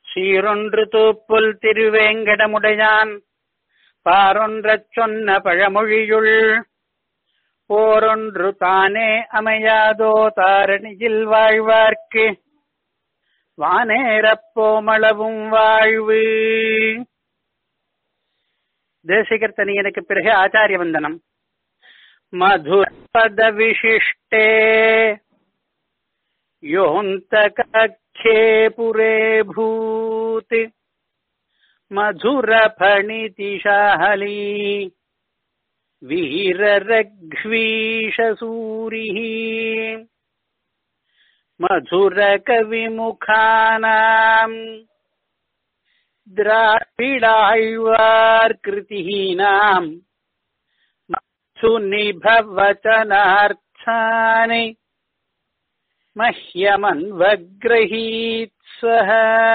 சீரொன்று தூப்புல் திருவேங்கடமுடையான் பாரொன்றச் சொன்ன பழமொழியுள் போரொன்று தானே அமையாதோ தாரணியில் வாழ்வார்க்கு வானேரப்போமளவும் வாழ்வு தேசிகர்த்தனியனுக்கு பிறகு ஆச்சாரிய வந்தனம் மதுரபத விசிஷ்டே योऽन्तकक्षे पुरे भूत् मधुरफणितिशाहली वीररघ्वीशसूरिः मधुरकविमुखानाम् द्राविडाழ்வார்கிருதிஹீனாம் सुनिभवचनार्थानि மஹ்யமன்வக்ரஹீத்ஸஹ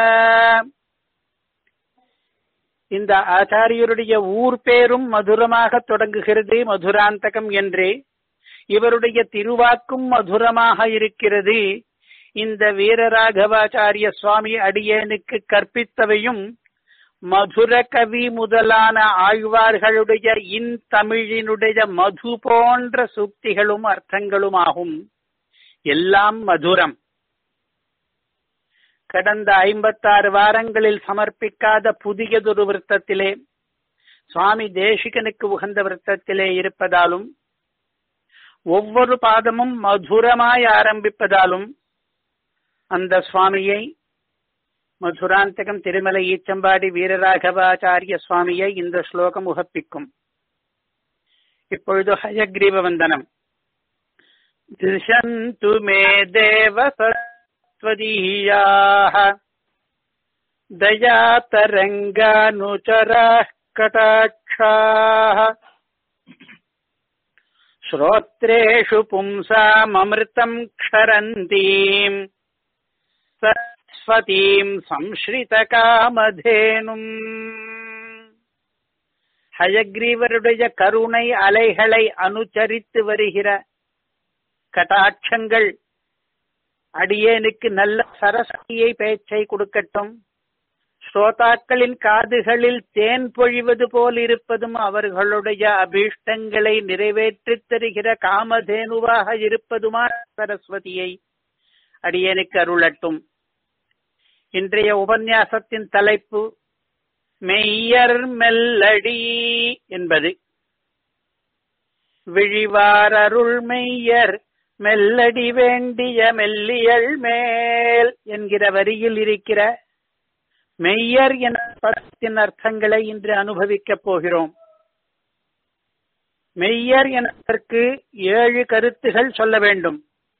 இந்த ஆச்சாரியருடைய ஊர் பேரும் மதுரமாக தொடங்குகிறது மதுராந்தகம் என்றே இவருடைய திருவாக்கும் மதுரமாக இருக்கிறது இந்த வீரராகவாச்சாரிய சுவாமி அடியேனுக்கு கற்பித்தவையும் மதுர கவி முதலான ஆழ்வார்களுடைய இன்தமிழினுடைய மது போன்ற சுக்திகளும் அர்த்தங்களுமாகும் எல்லாம் மதுரம் கடந்த ஐம்பத்தாறு வாரங்களில் சமர்ப்பிக்காத புதியதொரு விருத்தத்திலே சுவாமி தேசிகனுக்கு உகந்த விருத்தத்திலே இருப்பதாலும் ஒவ்வொரு பாதமும் மதுரமாய் ஆரம்பிப்பதாலும் அந்த சுவாமியை மதுராந்தகம் திருமலை ஈச்சம்பாடி வீரராகவாச்சாரிய சுவாமியை இந்த ஸ்லோகம் உகப்பிக்கும் இப்பொழுது ஹயக்ரீவ வந்தனம் दिशन्तु मे देव सत्त्वदीयाः दयातरङ्गानुचराः कटाक्षाः श्रोत्रेषु पुंसाममृतम् क्षरन्तीम् सरस्वतीम् संश्रितकामधेनुम् ஹயக்ரீவருடைய கருணை அலைகளை அனுச்சரித்து வருகிற கட்டாட்சங்கள் அடியேனுக்கு நல்ல சரஸ்வதியை பேச்சை கொடுக்கட்டும் ஸ்ரோதாக்களின் காதுகளில் தேன் பொழிவது போல் இருப்பதும் அவர்களுடைய அபீஷ்டங்களை நிறைவேற்றித் தருகிற காமதேனுவாக இருப்பதுமா சரஸ்வதியை அடியேனுக்கு அருளட்டும் இன்றைய உபன்யாசத்தின் தலைப்பு மெய்யர் மெல்லடி என்பது விழிவார் அருள் மெய்யர் மெல்லடி வேண்டிய மெல்லியல் மேல் என்கிற வரியில் இருக்கிற மெய்யர் என்ற படத்தின் அர்த்தங்களை இன்று அனுபவிக்கப் போகிறோம் மெய்யர் என்பதற்கு ஏழு கருத்துகள் சொல்ல வேண்டும்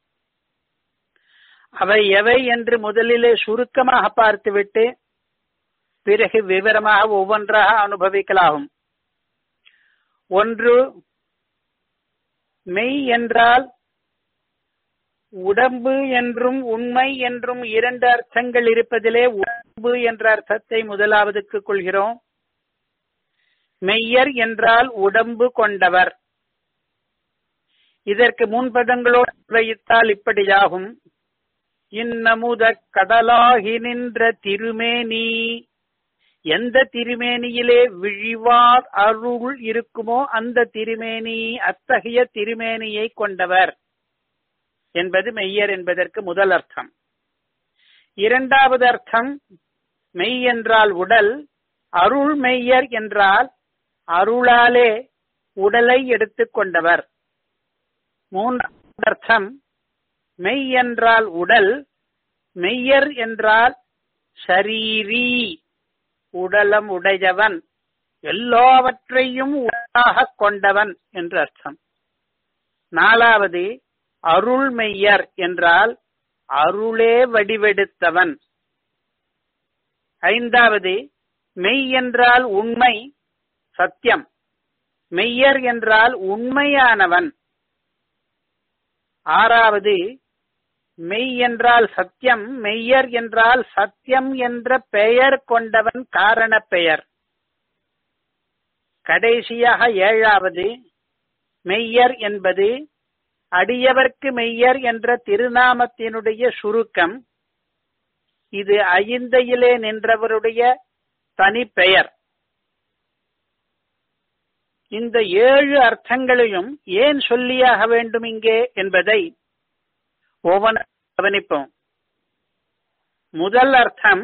அவை எவை என்று முதலிலே சுருக்கமாக பார்த்துவிட்டு பிறகு விவரமாக ஒவ்வொன்றாக அனுபவிக்கலாகும் ஒன்று மெய் என்றால் உடம்பு என்றும் உண்மை என்றும் இரண்டு அர்த்தங்கள் இருப்பதிலே உடம்பு என்ற அர்த்தத்தை முதலாவதுக்கு கொள்கிறோம் மெய்யர் என்றால் உடம்பு கொண்டவர் இதற்கு முன்பதங்களோடு வைத்தால் இப்படியாகும் இன்னமுத கடலாகி நின்ற திருமேனி எந்த திருமேனியிலே விழிவார் அருள் இருக்குமோ அந்த திருமேனி அத்தகைய திருமேனியை கொண்டவர் என்பது மெய்யர் என்பதற்கு முதல் அர்த்தம் இரண்டாவது அர்த்தம் மெய் என்றால் உடல் அருள் மெய்யர் என்றால் அருளாலே உடலை எடுத்துக் கொண்டவர் மூன்றாவது அர்த்தம் மெய் என்றால் உடல் மெய்யர் என்றால் ஷரீரி உடலம் உடையவன் எல்லாவற்றையும் உடலாக கொண்டவன் என்று அர்த்தம் நாலாவது அருள் மெய்யர் என்றால் அருளே வடிவெடுத்தவன் ஐந்தாவது மெய் என்றால் உண்மை சத்தியம் மெய்யர் என்றால் உண்மையானவன் ஆறாவது மெய் என்றால் சத்தியம் மெய்யர் என்றால் சத்தியம் என்ற பெயர் கொண்டவன் காரண பெயர் கடைசியாக ஏழாவது மெய்யர் என்பது அடியவர்க்கு மெய்யர் என்ற திருநாமத்தினுடைய சுருக்கம் இது ஐந்தையிலே நின்றவருடைய தனி பெயர் இந்த ஏழு அர்த்தங்களையும் ஏன் சொல்லியாக வேண்டும் இங்கே என்பதை ஒவ்வொரு கவனிப்போம் முதல் அர்த்தம்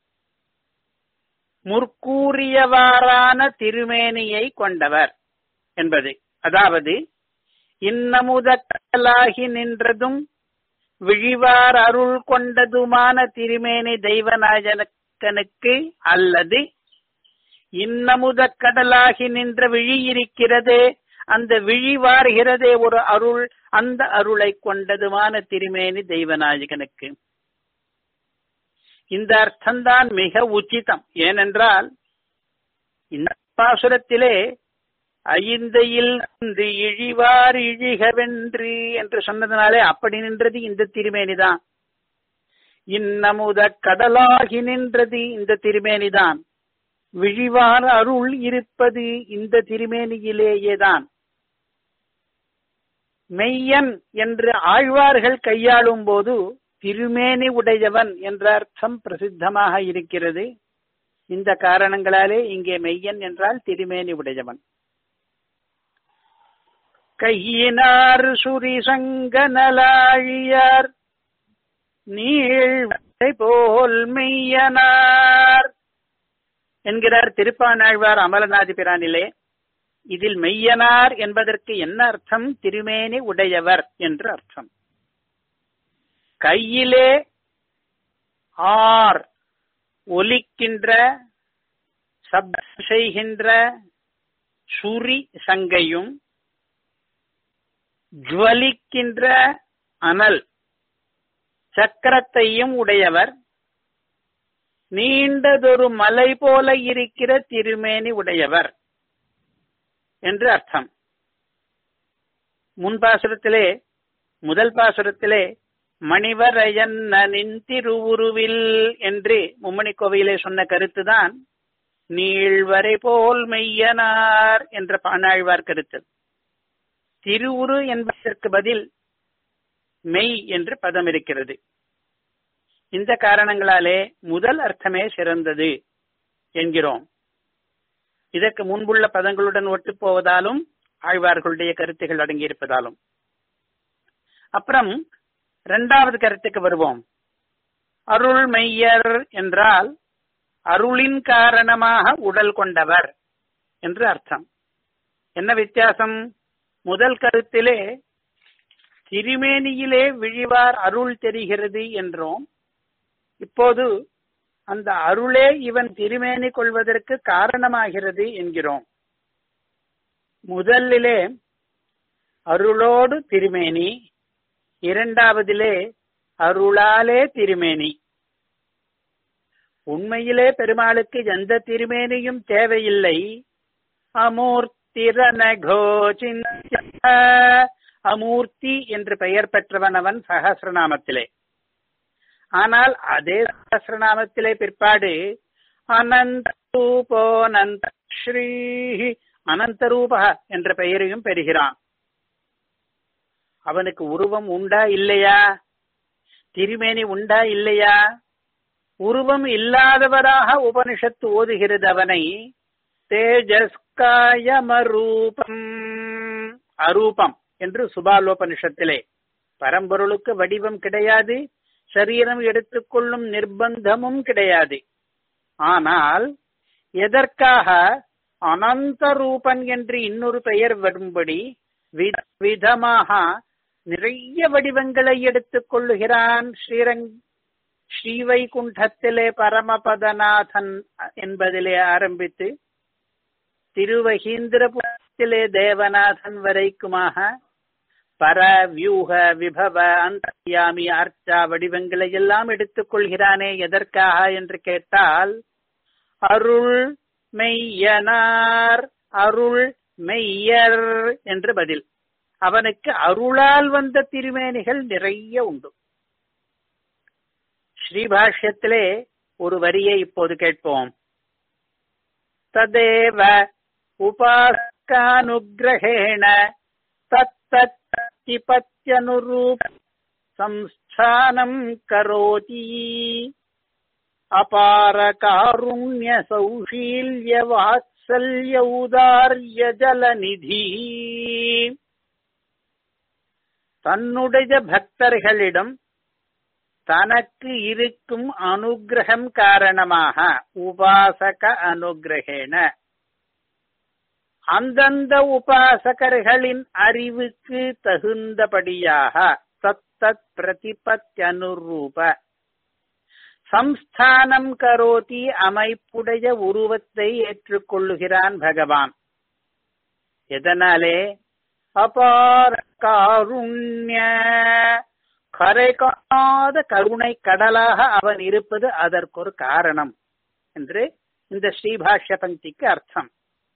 முற்கூறியவாறான திருமேனியை கொண்டவர் என்பது அதாவது இன்னமுத கடலாகி நின்றதும் விழிவார் அருள் கொண்டதுமான திருமேனி தெய்வநாயகனுக்கு அல்லது இன்னமுத கடலாகி நின்ற விழி இருக்கிறதே அந்த விழி வார்கிறதே ஒரு அருள் அந்த அருளை கொண்டதுமான திருமேனி தெய்வநாயகனுக்கு இந்த அர்த்தம்தான் மிக உச்சிதம் ஏனென்றால் இந்த பாசுரத்திலே ஐந்தையில் நின்று இழிவார் இழிகவென்று என்று சொன்னதுனாலே அப்படி நின்றது இந்த திருமேனிதான் இன்னமுத கடலாகி நின்றது இந்த திருமேனிதான் விழிவார் அருள் இருப்பது இந்த திருமேனியிலேயேதான் மெய்யன் என்று ஆழ்வார்கள் கையாளும் போது திருமேனி உடையவன் என்ற அர்த்தம் பிரசித்தமாக இருக்கிறது இந்த காரணங்களாலே இங்கே மெய்யன் என்றால் திருமேனி உடையவன் கையினார் சுரி சங்கனலாழியார் நீழ்வரை போல் மெய்யனார் என்கிறார் திருப்பானாழ்வார் அமலநாதி பிரானிலே இதில் மெய்யனார் என்பதற்கு என்ன அர்த்தம் திருமேனி உடையவர் என்று அர்த்தம் கையிலே ஆர் ஒலிக்கின்ற சப்தம் செய்கின்ற சுரி சங்கையும் ஜுவலிக்கின்ற அனல் சக்கரத்தையும் உடையவர் நீண்டதொரு மலை போல இருக்கிற திருமேனி உடையவர் என்று அர்த்தம் முன் பாசுரத்திலே முதல் பாசுரத்திலே மணிவரையன்னின் திருவுருவில் என்று மும்மணி கோவையிலே சொன்ன கருத்துதான் நீழ்வரை போல் மெய்யனார் என்ற பானாழ்வார் கருத்து திருவுரு என்பதற்கு பதில் மெய் என்று பதம் இருக்கிறது இந்த காரணங்களாலே முதல் அர்த்தமே சிறந்தது என்கிறோம் இதற்கு முன்புள்ள பதங்களுடன் ஒட்டுப் போவதாலும் ஆழ்வார்களுடைய கருத்துகள் அடங்கியிருப்பதாலும் அப்புறம் இரண்டாவது கருத்துக்கு வருவோம் அருள் மெய்யர் என்றால் அருளின் காரணமாக உடல் கொண்டவர் என்று அர்த்தம் என்ன வித்தியாசம் முதல் கருத்திலே திருமேனியிலே விழிவார் அருள் தெரிகிறது என்றோம் இப்போது அந்த அருளே இவன் திருமேனி கொள்வதற்கு காரணமாகிறது என்கிறோம் முதலிலே அருளோடு திருமேனி இரண்டாவதிலே அருளாலே திருமேனி உண்மையிலே பெருமாளுக்கு எந்த திருமேனியும் தேவையில்லை அமூர்த்திரனகோச்சிந்த அமூர்த்தி என்று பெயர் பெற்றவன் அவன் சகசிரநாமத்திலே ஆனால் அதே சகசிரநாமத்திலே பிற்பாடு அனந்த ரூபோனந்த ஸ்ரீ அனந்த ரூப என்ற பெயரையும் பெறுகிறான் அவனுக்கு உருவம் உண்டா இல்லையா திருமேனி உண்டா இல்லையா உருவம் இல்லாதவராக உபனிஷத்து ஓதுகிறது அவனை தேஜஸ்காயமரூபம் அரூபம் என்று சுபாலோபனிஷத்திலே பரம்பொருளுக்கு வடிவம் கிடையாது சரீரம் எடுத்துக்கொள்ளும் நிர்பந்தமும் கிடையாது ஆனால் எதற்காக அனந்த ரூபன் என்று இன்னொரு பெயர் வரும்படி விதமாக நிறைய வடிவங்களை எடுத்துக் கொள்ளுகிறான் ஸ்ரீரங் ஸ்ரீவைகுண்டத்திலே பரமபதநாதன் என்பதிலே ஆரம்பித்து திருவகீந்திரபுரத்திலே தேவநாதன் வரைக்குமாக பர வியூக விபவ அந்தர்யாமி அர்ச்சா வடிவங்களை எல்லாம் எடுத்துக் கொள்கிறானே எதற்காக என்று கேட்டால் அருள் மெய்யனார் அருள் மெய்யர் என்று பதில் அவனுக்கு அருளால் வந்த திருமேனிகள் நிறைய உண்டு ஸ்ரீபாஷ்யத்திலே ஒரு வரியை இப்போது கேட்போம் ததேவ உபாஸ்கானுகிரகேண தத்தத்திபத்யனுரூப சம்ஸ்தானம் கரோதி அபார காருண்ய சௌஷீல்ய வாத்சல்ய உதார்ய ஜலநிதி தன்னுடைய பக்தர்களிடம் தனக்கு இருக்கும் அனுகிரகம் காரணமாக உபாசக அனுகிரகேன அந்தந்த உபாசகர்களின் அறிவுக்கு தகுந்தபடியாக தத்தத் பிரதிபத்யனுரூப சம்ஸ்தானம் கரோதி அமைப்புடைய உருவத்தை ஏற்றுக்கொள்ளுகிறான் பகவான் எதனாலே அபார காருண்ய கரை காணாத கருணை கடலாக அவன் இருப்பது அதற்கொரு காரணம் என்று இந்த ஸ்ரீபாஷ்ய பங்கிக்கு அர்த்தம்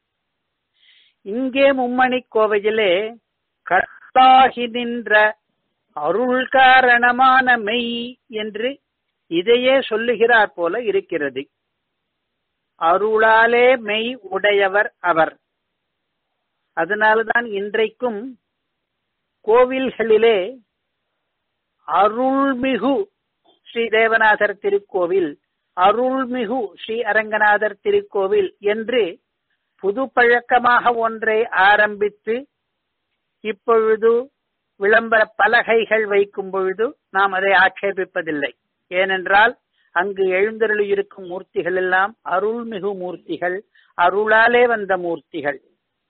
இங்கே மும்மணி கோவையிலே கர்த்தாகி நின்ற அருள் காரணமான மெய் என்று இதையே சொல்லுகிறார் போல இருக்கிறது அருளாலே மெய் உடையவர் அவர் அதனால்தான் இன்றைக்கும் கோவில்களிலே அருள்மிகு ஸ்ரீ தேவநாதர் திருக்கோவில் அருள்மிகு ஸ்ரீ அரங்கநாதர் திருக்கோவில் என்று புது பழக்கமாக ஒன்றை ஆரம்பித்து இப்பொழுது விளம்பர பலகைகள் வைக்கும் பொழுது நாம் அதை ஆட்சேபிப்பதில்லை ஏனென்றால் அங்கு எழுந்தருளி இருக்கும் மூர்த்திகள் எல்லாம் அருள்மிகு மூர்த்திகள் அருளாலே வந்த மூர்த்திகள்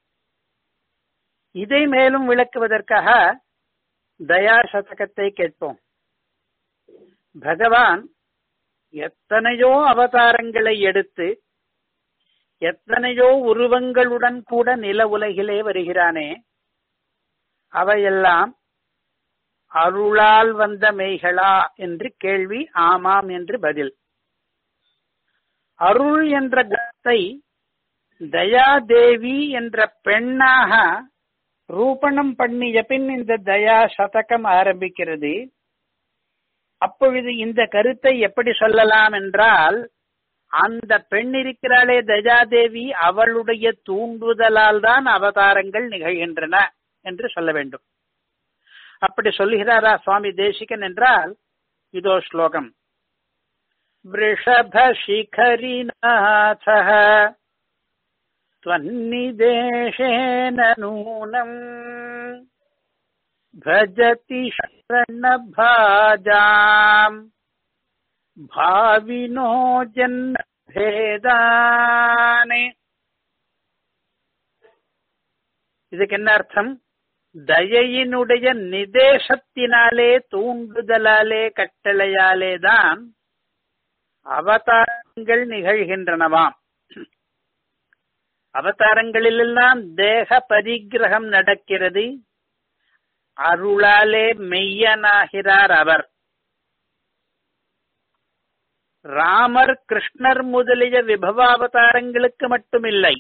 இதை மேலும் விளக்குவதற்காக தயா சதகத்தை கேட்போம் பகவான் எத்தனையோ அவதாரங்களை எடுத்து எத்தனையோ உருவங்களுடன் கூட நில உலகிலே வருகிறானே அவையெல்லாம் அருளால் வந்த மெய்களா என்று கேள்வி ஆமாம் என்று பதில் அருள் என்ற குணத்தை தயாதேவி என்ற பெண்ணாக ரூபணம் பண்ணிய பின் இந்த தயா சதகம் ஆரம்பிக்கிறது அப்பொழுது இந்த கருத்தை எப்படி சொல்லலாம் என்றால் அந்த பெண் இருக்கிறாளே தஜாதேவி அவளுடைய தூண்டுதலால் தான் அவதாரங்கள் நிகழ்கின்றன என்று சொல்ல வேண்டும் அப்படி சொல்லுகிறாரா சுவாமி தேசிகன் என்றால் இதோ ஸ்லோகம் वृषभशिखरिनाथः त्वन्निदेशेन नूनम् भजति शरणभाजाम् भाविनो ஜன்மபேதானே இதுக்கு என்ன அர்த்தம் தயையினுடைய நிதேசத்தினாலே தூண்டுதலாலே கட்டளையாலே தான் அவதாரங்கள் நிகழ்கின்றனவாம் அவதாரங்களிலெல்லாம் தேக பரிகிரகம் நடக்கிறது அருளாலே மெய்யனாகிறார் அவர் ராமர் கிருஷ்ணர் முதலிய விபவாவதாரங்களுக்கு மட்டுமில்லை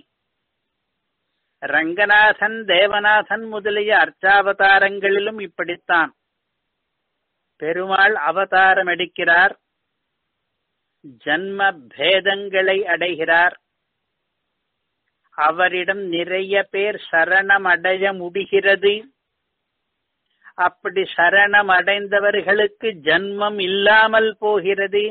ரங்கநாதன் தேவநாதன் முதலிய அர்ச்சாவதாரங்களிலும் இப்படித்தான் பெருமாள் அவதாரம் எடுக்கிறார் ஜன்ம பேதங்களை அடைகிறார் அவரிடம் நிறைய பேர் சரணம் அடைய முடிகிறது அப்படி சரணம் அடைந்தவர்களுக்கு ஜன்மம் இல்லாமல் போகிறது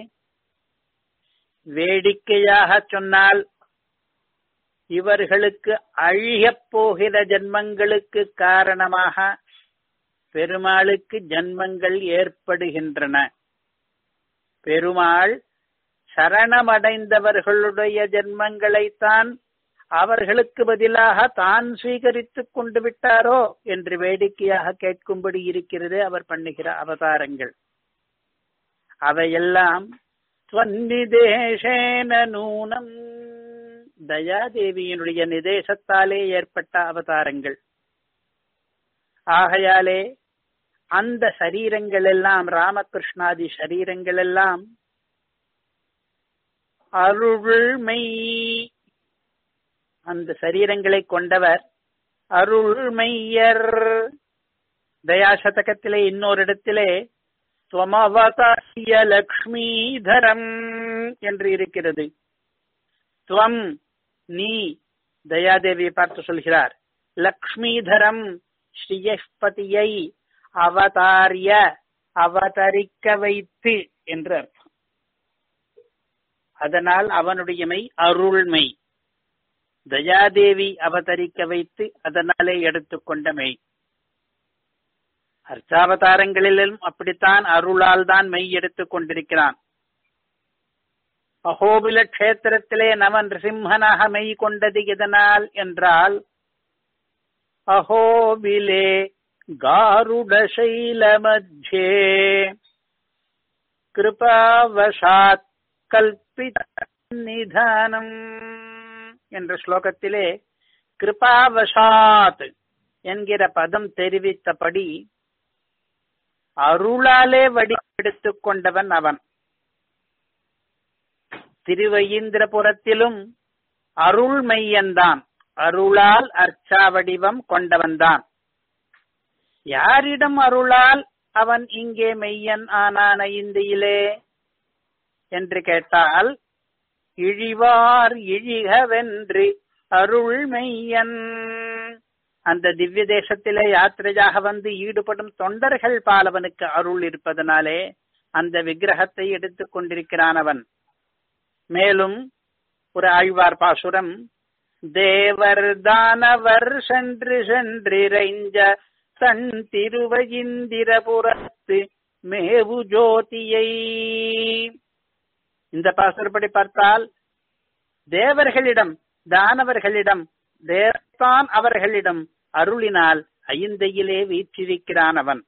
வேடிக்கையாக சொன்னால் இவர்களுக்கு அழியப் போகிற ஜன்மங்களுக்கு காரணமாக பெருமாளுக்கு ஜன்மங்கள் ஏற்படுகின்றன பெருமாள் சரணமடைந்தவர்களுடைய ஜென்மங்களைத்தான் அவர்களுக்கு பதிலாக தான் ஸ்வீகரித்துக் கொண்டு விட்டாரோ என்று வேடிக்கையாக கேட்கும்படி இருக்கிறது அவர் பண்ணுகிற அவதாரங்கள் அவையெல்லாம் ஸ்வன்னிதேசேன நூனம் தயாதேவியினுடைய நிதேசத்தாலே ஏற்பட்ட அவதாரங்கள் ஆகையாலே அந்த சரீரங்கள் எல்லாம் ராமகிருஷ்ணாதி சரீரங்கள் எல்லாம் அருள்மை அந்த சரீரங்களை கொண்டவர் அருள்மையர் தயாசதகத்திலே இன்னொரு இடத்திலே துவமவதாரிய லக்ஷ்மீதரம் என்று இருக்கிறது துவம் நீ தயாதேவியை பார்த்து சொல்கிறார் லக்ஷ்மீதரம் ஸ்ரீயஸ்பதியை அவதாரிய அவதரிக்க வைத்து என்று அர்த்தம் அதனால் அவனுடைய மெய் அருள்மெய் தயாதேவி அவதரிக்க வைத்து அதனாலே எடுத்துக்கொண்ட மெய் அர்ச்சாவதாரங்களிலும் அப்படித்தான் அருளால் தான் மெய் எடுத்துக் கொண்டிருக்கிறான் அகோபில கஷேத்திரத்திலே நவன் சிம்மனாக மெய் கொண்டது எதனால் என்றால் அகோபிலே காருடசைல மத்தியே கிருபாவசாத் கல்பித நிதானம் என்ற ஸ்லோகத்திலே கிருபாவசாத் என்கிற பதம் தெரிவித்தபடி அருளாலே வடிவெடுத்துக் கொண்டவன் அவன் திருவையீந்திரபுரத்திலும் அருள் மையன்தான் அருளால் அர்ச்சா வடிவம் கொண்டவன்தான் யாரிடம் அருளால் அவன் இங்கே மெய்யன் ஆனான இந்தியிலே என்று கேட்டால் இழிவார் இழிகவென்று அருள் மெய்யன் அந்த திவ்ய தேசத்திலே யாத்திரையாக வந்து ஈடுபடும் தொண்டர்கள் பாலவனுக்கு அருள் இருப்பதனாலே அந்த விக்கிரகத்தை எடுத்துக் கொண்டிருக்கிறான் அவன் மேலும் ஒரு ஆழ்வார் பாசுரம் தேவர் தானவர் சென்று சென்றிரைஞ்ச தன் திருவயிந்திரபுரத்து மேவு ஜோதியை இந்த பாசுரப்படி பார்த்தால் தேவர்களிடம் தானவர்களிடம் தேவத்தான் அவர்களிடம் அருளினால் ஐந்தையிலே வீற்றிருக்கிறான் அவன்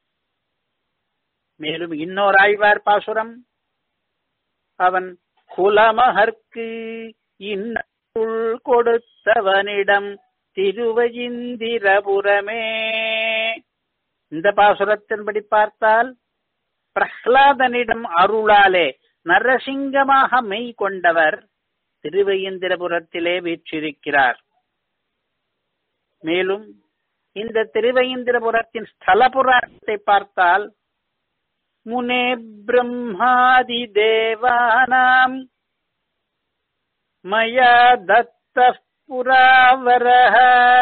மேலும் இன்னொரு ஆழ்வார் பாசுரம் அவன் குலமகர்க்கு இன்னுள் கொடுத்தவனிடம் திருவயிந்திரபுரமே இந்த பாசுரத்தின்படி பார்த்தால் பிரஹ்லாதனிடம் அருளாலே நரசிங்கமாக மெய் கொண்டவர் திருவையந்திரபுரத்திலே வீற்றிருக்கிறார் மேலும் இந்த திருவையந்திரபுரத்தின் ஸ்தல புராணத்தை பார்த்தால் முனே பிரம்மாதி தேவானாம் மயா தத்த புராவரः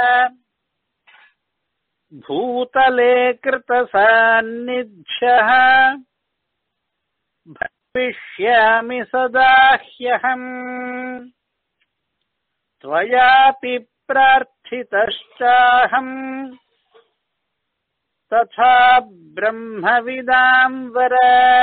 भूतले कृतसान्निध्यः भविष्यामि सदा ह्यहम् त्वयापि प्रार्थितश्चाहम् तथा ब्रह्मविदाम् वर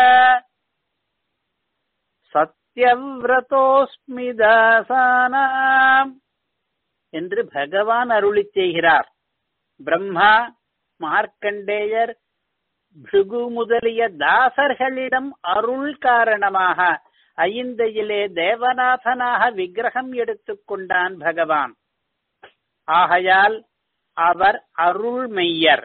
சத்யவிரதோஸ்மி தாசானாம் என்று பகவான் அருளி செய்கிறார் பிரம்மா மார்க்கண்டேயர் பிருகு முதலிய தாசர்களிடம் அருள் காரணமாக ஐந்தையிலே தேவநாதனாக விக்கிரகம் எடுத்துக்கொண்டான் பகவான் ஆகையால் அவர் அருள் மெய்யர்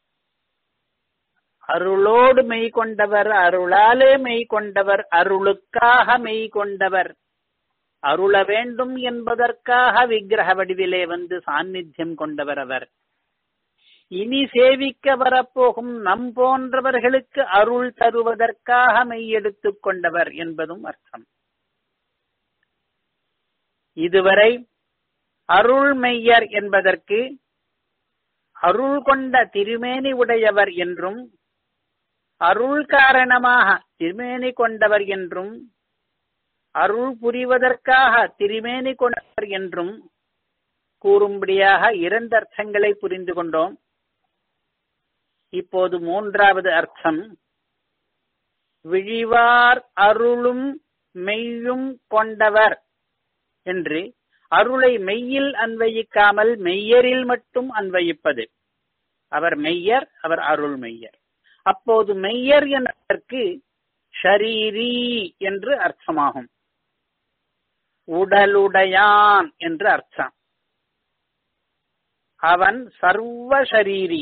அருளோடு மெய் கொண்டவர் அருளாலே மெய் கொண்டவர் அருளுக்காக மெய் கொண்டவர் அருள வேண்டும் என்பதற்காக விக்கிரக வடிவிலே வந்து சாநித்தியம் கொண்டவர் அவர் இனி சேவிக்க வரப்போகும் நம் போன்றவர்களுக்கு அருள் தருவதற்காக மெய்யெடுத்துக் கொண்டவர் என்பதும் அர்த்தம் இதுவரை அருள் மெய்யர் என்பதற்கு அருள் கொண்ட திருமேனி உடையவர் என்றும் அருள் காரணமாக திருமேனி கொண்டவர் என்றும் அருள் புரிவதற்காக திருமேனி கொண்டவர் என்றும் கூறும்படியாக இரண்டு அர்த்தங்களை புரிந்து கொண்டோம் இப்போது மூன்றாவது அர்த்தம் விழிவார் அருளும் மெய்யும் கொண்டவர் என்று அருளை மெய்யில் அன்வயிக்காமல் மெய்யரில் மட்டும் அன்வயிப்பது அவர் மெய்யர் அவர் அருள் மெய்யர் அப்போது மெய்யர் என்பதற்கு ஷரீரி என்று அர்த்தமாகும் உடலுடையான் என்று அர்த்தம் அவன் சர்வ ஷரீரி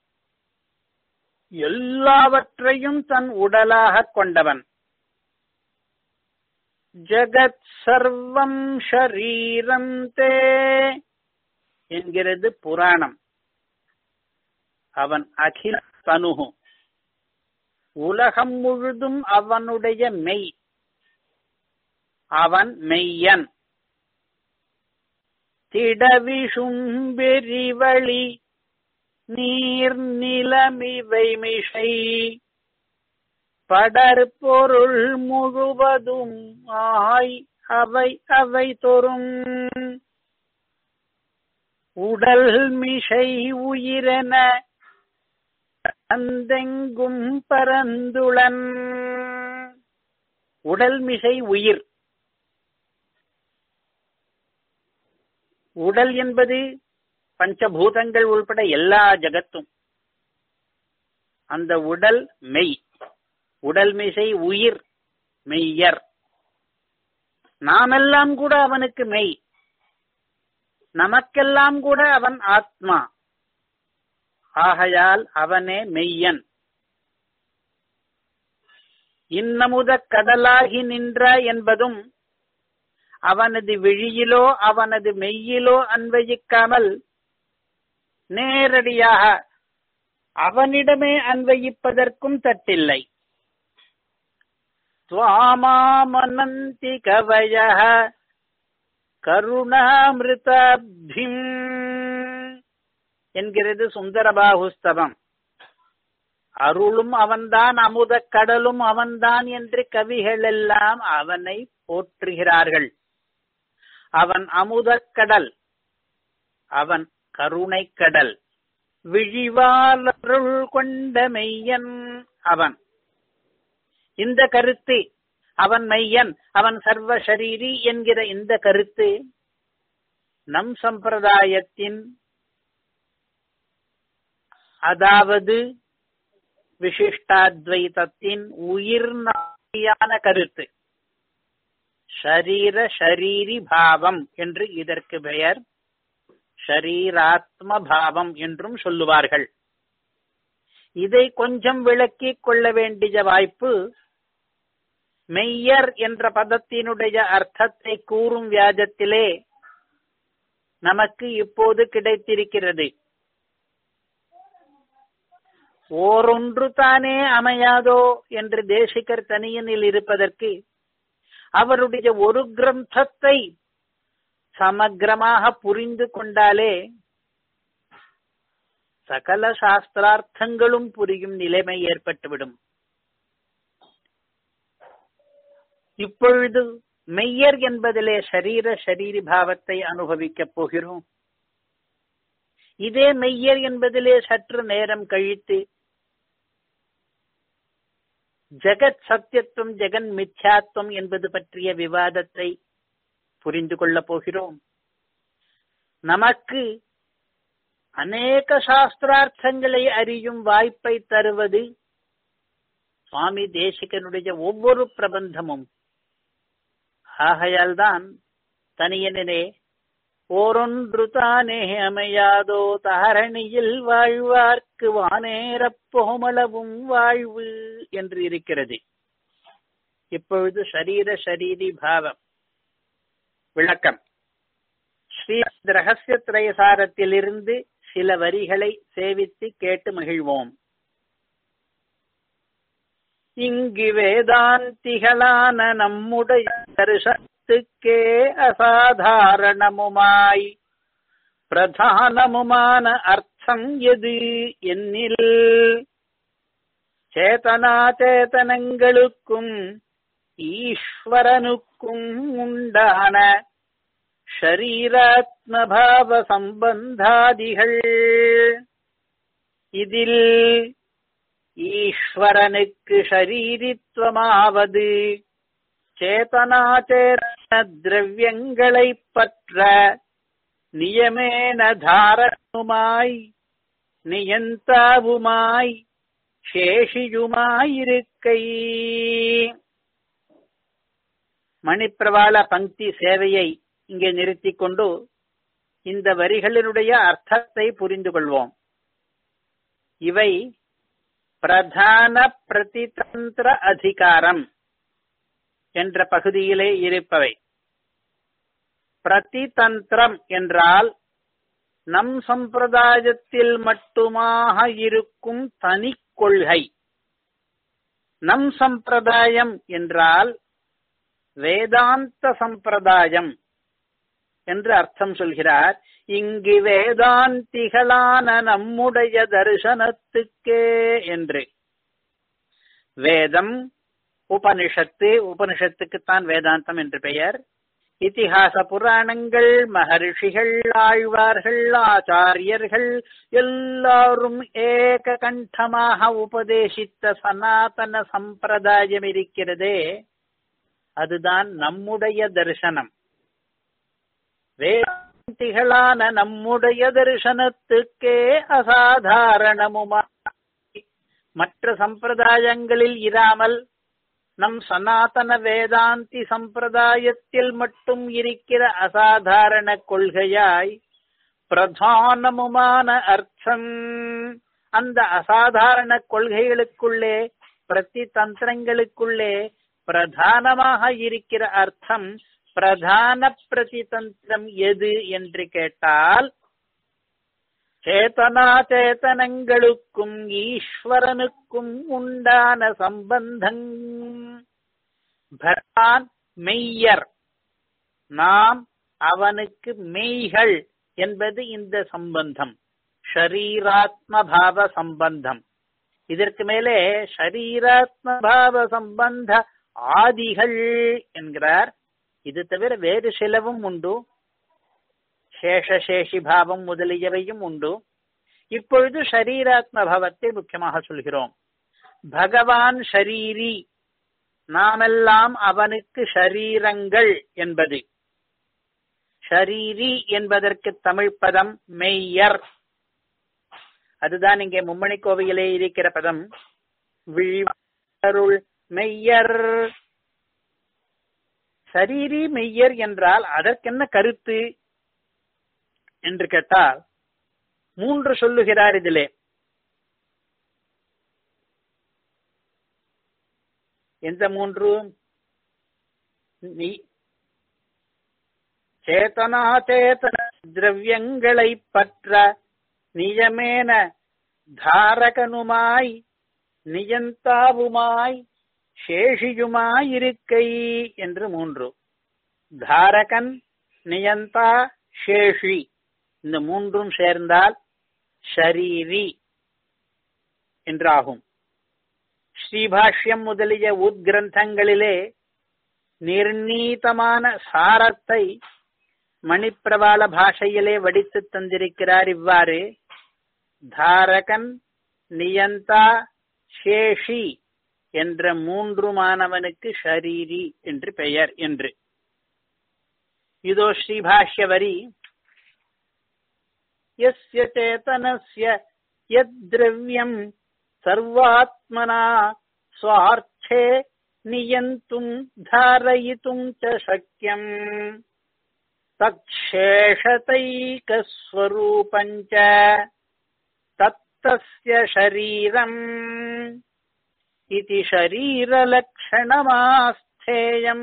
எல்லாவற்றையும் தன் உடலாக கொண்டவன் ஜகத் சர்வம் ஷரீரம் தே என்கிறது புராணம் அவன் அகில தனுகு உலகம் முழுதும் அவனுடைய மெய் அவன் மெய்யன் திடவிஷும்பெரிவழி நீர் நிலமிவை மிஷை படர் பொருள் முழுவதும் ஆய் அவை அவை தொறும் உடல் மிசை உயிரென அந்தெங்கும் பரந்துளன் உடல் மிசை உயிர் உடல் என்பது பஞ்சபூதங்கள் உள்பட எல்லா ஜகத்தும் அந்த உடல் மெய் உடல் மிசை உயிர் மெய்யர் நாமெல்லாம் கூட அவனுக்கு மெய் நமக்கெல்லாம் கூட அவன் ஆத்மா ஆகையால் அவனே மெய்யன் இன்னமுத கடலாகி நின்ற என்பதும் அவனது விழியிலோ அவனது மெய்யிலோ அன்வயிக்காமல் நேரடியாக அவனிடமே அன்வயிப்பதற்கும் தட்டில்லை துவாமாமனந்தி கவய கருணாமிருதாப்திம் என்கிறது சுந்தரபாகுஸ்தவம் அருளும் அவன்தான் அமுத கடலும் அவன்தான் என்று கவிகள் எல்லாம் அவனை போற்றுகிறார்கள் அவன் அமுதக் கடல் அவன் கருணை கடல் விழிவாளருள் கொண்ட மெய்யன் அவன் இந்த கருத்து அவன் மையன் அவன் சர்வ ஷரீரி என்கிற இந்த கருத்து நம் சம்பிரதாயத்தின் அதாவது விசிஷ்டாத்வைதத்தின் உயிர்நாயான கருத்து ஷரீர ஷரீரி பாவம் என்று இதற்கு பெயர் ஷரீராத்ம பாவம் என்றும் சொல்லுவார்கள் இதை கொஞ்சம் விளக்கிக் கொள்ள வேண்டிய வாய்ப்பு மெய்யர் என்ற பதத்தினுடைய அர்த்தத்தை கூறும் வியாஜத்திலே நமக்கு இப்போது கிடைத்திருக்கிறது ஓரொன்று தானே அமையாதோ என்று தேசிகர் தனியனில் இருப்பதற்கு அவருடைய ஒரு கிரந்தத்தை சமக்கிரமாக புரிந்து கொண்டாலே சகல சாஸ்திரார்த்தங்களும் புரியும் நிலைமை ஏற்பட்டுவிடும் இப்பொழுது மெய்யர் என்பதிலே ஷரீர ஷரீரி பாவத்தை அனுபவிக்கப் போகிறோம் இதே மெய்யர் என்பதிலே சற்று நேரம் கழித்து ஜெகத் சத்தியத்துவம் ஜெகன் மித்யாத்வம் என்பது பற்றிய விவாதத்தை புரிந்து கொள்ளப் போகிறோம் நமக்கு அநேக சாஸ்திரார்த்தங்களை அறியும் வாய்ப்பை தருவது சுவாமி தேசிகனுடைய ஒவ்வொரு பிரபந்தமும் ஆகையால்தான் தனியனே ஓரொன்று தானே அமையாதோ தாரணியில் வாழ்வார்க்கு வானேரப் போமளவும் வாழ்வு என்று இருக்கிறது இப்பொழுது ஷரீர ஷரீரி பாவம் விளக்கம் ஸ்ரீ ரகசிய திரயசாரத்திலிருந்து சில வரிகளை சேவித்து கேட்டு மகிழ்வோம் இங்கு வேதாந்திகளான நம்முடைய தரிசனத்துக்கே அசாதாரணமுமாய் பிரதானமுமான அர்த்தம் எது என்னில் சேதனா சேதனங்களுக்கும் ஈஸ்வரனுக்கும் உண்டான ஷரீராத்மபாவ சம்பந்தாதிகள் இதில் ஈஸ்வரனுக்கு ஷரீரித்துவமாவது சேதனாச்சேதன திரவியங்களை பற்ற நியமேன தாரணுமாய் நியந்தாவுமாய் சேஷியுமாயிருக்கை மணிப்பிரவாள பங்கி சேவையை இங்கே நிறுத்திக் கொண்டு இந்த வரிகளினுடைய அர்த்தத்தை புரிந்து கொள்வோம் இவை பிரதான பிரதிதந்திர அதிகாரம் என்ற பகுதியிலே இருப்பவை பிரதிதந்திரம் என்றால் நம் சம்பிரதாயத்தில் மட்டுமாக இருக்கும் தனி கொள்கை நம் சம்பிரதாயம் என்றால் வேதாந்த சம்பிரதாயம் என்று அர்த்தம் சொல்கிறார் இங்கு வேதாந்திகளான நம்முடைய தரிசனத்துக்கே என்று வேதம் உபனிஷத்து உபனிஷத்துக்குத்தான் வேதாந்தம் என்று பெயர் இதிகாச புராணங்கள் மகர்ஷிகள் ஆழ்வார்கள் ஆச்சாரியர்கள் எல்லாரும் ஏக கண்டமாக உபதேசித்த சனாதன சம்பிரதாயம் இருக்கிறதே அதுதான் நம்முடைய தரிசனம் வேதாந்திகளான நம்முடைய தரிசனத்துக்கே அசாதாரணமுமா மற்ற சம்பிரதாயங்களில் இராமல் நம் சனாதன வேதாந்தி சம்பிரதாயத்தில் மட்டும் இருக்கிற அசாதாரண கொள்கையாய் பிரதானமுமான அர்த்தம் அந்த அசாதாரண கொள்கைகளுக்குள்ளே பிரதி தந்திரங்களுக்குள்ளே பிரதானமாக இருக்கிற அர்த்தம் பிரதான பிரதிதந்திரம் எது என்று கேட்டால் சேதனா சேதனங்களுக்கும் ஈஸ்வரனுக்கும் உண்டான சம்பந்தம் பகவான் மெய்யர் நாம் அவனுக்கு மெய்கள் என்பது இந்த சம்பந்தம் ஷரீராத்ம பாவ சம்பந்தம் இதற்கு மேலே ஷரீராத்ம பாவ சம்பந்த ஆதிகள் என்கிறார் இது தவிர வேறு சிலவும் உண்டு சேஷசேஷி பாவம் முதலியவையும் உண்டு இப்பொழுது ஷரீராத்ம பாவத்தை முக்கியமாக சொல்கிறோம் பகவான் ஷரீரி நாமெல்லாம் அவனுக்கு ஷரீரங்கள் என்பது ஷரீரி என்பதற்கு தமிழ் பதம் மெய்யர் அதுதான் இங்கே மும்மணி கோவையிலே இருக்கிற பதம் விழிவருள் மெய்யர் சரீரி மெய்யர் என்றால் அதற்கென்ன கருத்து என்று கேட்டால் மூன்று சொல்லுகிறார் இதிலே எந்த மூன்று நீ சேதனா சேதன திரவியங்களை பற்ற நிஜமேன தாரகனுமாய் நியந்தாவுமாய் சேஷியுமாயிருக்கை என்று மூன்று தாரகன் நியந்தா சேஷி இந்த மூன்றும் சேர்ந்தால் ஷரீரி என்றாகும் ஸ்ரீபாஷ்யம் முதலிய உத்கிரந்தங்களிலே நிர்ணீதமான சாரத்தை மணிப்பிரபால பாஷையிலே வடித்து தந்திருக்கிறார் இவ்வாறு தாரகன் நியந்தா சேஷி என்ற மூன்றுமானவனுக்கு ஷரீரி என்று பெயர் என்று இதோ ஸ்ரீபாஷ்ய வரி यस्य चेतनस्य यद्द्रव्यम् सर्वात्मना स्वार्थे नियन्तुम् धारयितुम् च शक्यम् तच्छेषतैकस्वरूपम् च तत्तस्य शरीरम् इति शरीरलक्षणमास्थेयम्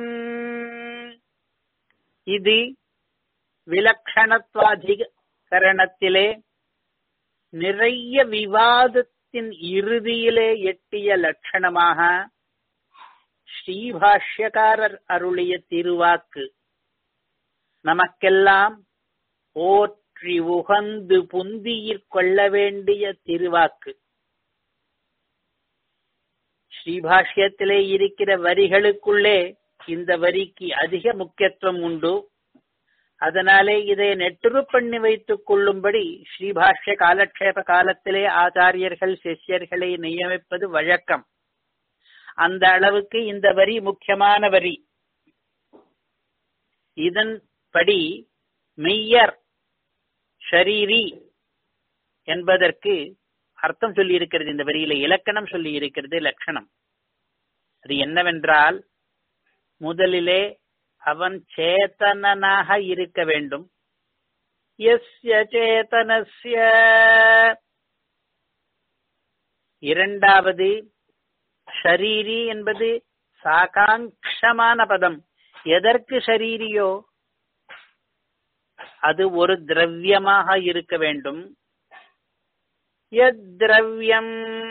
இது விலக்ஷணத்வாதிக கரணத்திலே நிறைய விவாதத்தின் இறுதியிலே எட்டிய லட்சணமாக ஸ்ரீபாஷ்யக்காரர் அருளிய திருவாக்கு நமக்கெல்லாம் ஓற்றி உகந்து புந்தியிற் கொள்ள வேண்டிய திருவாக்கு ஸ்ரீபாஷ்யத்திலே இருக்கிற வரிகளுக்குள்ளே இந்த வரிக்கு அதிக முக்கியத்துவம் உண்டு அதனாலே இதை நெட்டுரு பண்ணி வைத்துக் கொள்ளும்படி ஸ்ரீபாஷ்ய காலக்ஷேப காலத்திலே ஆச்சாரியர்கள் சிஷ்யர்களை நியமிப்பது வழக்கம் அந்த அளவுக்கு இந்த வரி முக்கியமான வரி இதன்படி மெய்யர் ஷரீரி என்பதற்கு அர்த்தம் சொல்லி இருக்கிறது இந்த வரியில இலக்கணம் சொல்லி இருக்கிறது லட்சணம் அது என்னவென்றால் முதலிலே அவன் சேத்தனனாக இருக்க வேண்டும் எஸ்ய சேதனஸ்ய இரண்டாவது ஷரீரி என்பது சாகாங்ஷமான பதம் எதற்கு ஷரீரியோ அது ஒரு திரவியமாக இருக்க வேண்டும் திரவியம்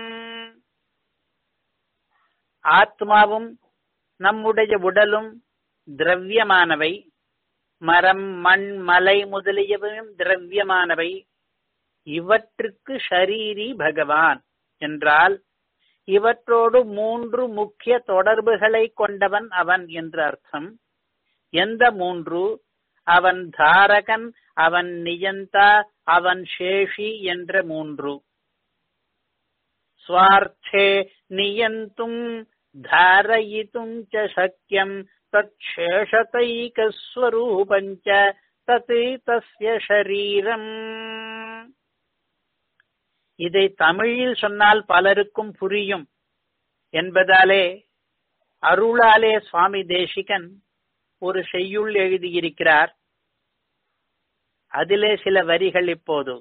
ஆத்மாவும் நம்முடைய உடலும் திரவியமானவை மரம் மண் மலை முதலியவையும் திரவியமானவை இவற்றுக்கு ஷரீரி பகவான் என்றால் இவற்றோடு மூன்று முக்கிய தொடர்புகளை கொண்டவன் அவன் என்று அர்த்தம் எந்த மூன்று அவன் தாரகன் அவன் நியந்தா அவன் சேஷி என்ற மூன்று ஸ்வார்த்தே நியந்தும் தாரயித்தும் ச சக்கியம் தச்சேஷதைகஸ்வரூபஞ்ச தத் தஸ்ய ஷரீரம் இதை தமிழில் சொன்னால் பலருக்கும் புரியும் என்பதாலே அருளாலே சுவாமி தேசிகன் ஒரு செய்யுள் எழுதியிருக்கிறார் அதிலே சில வரிகள் இப்போது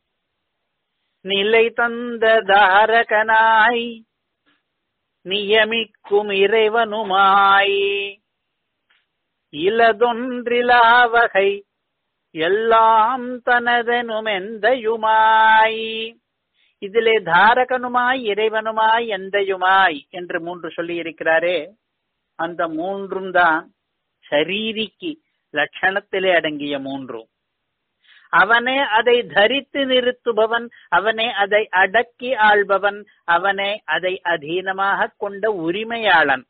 நிலை தந்த தாரகனாய் நியமிக்கும் இறைவனுமாய் இலதொன்றிலாவகை எல்லாம் தனதெனும் எந்தையுமாய் இதிலே தாரகனுமாய் இறைவனுமாய் எந்தையுமாய் என்று மூன்று சொல்லி இருக்கிறாரே அந்த மூன்றும் தான் சரீரிக்கு லட்சணத்திலே அடங்கிய மூன்றும் அவனே அதை தரித்து நிறுத்துபவன் அவனே அதை அடக்கி ஆள்பவன் அவனே அதை அதீனமாக கொண்ட உரிமையாளன்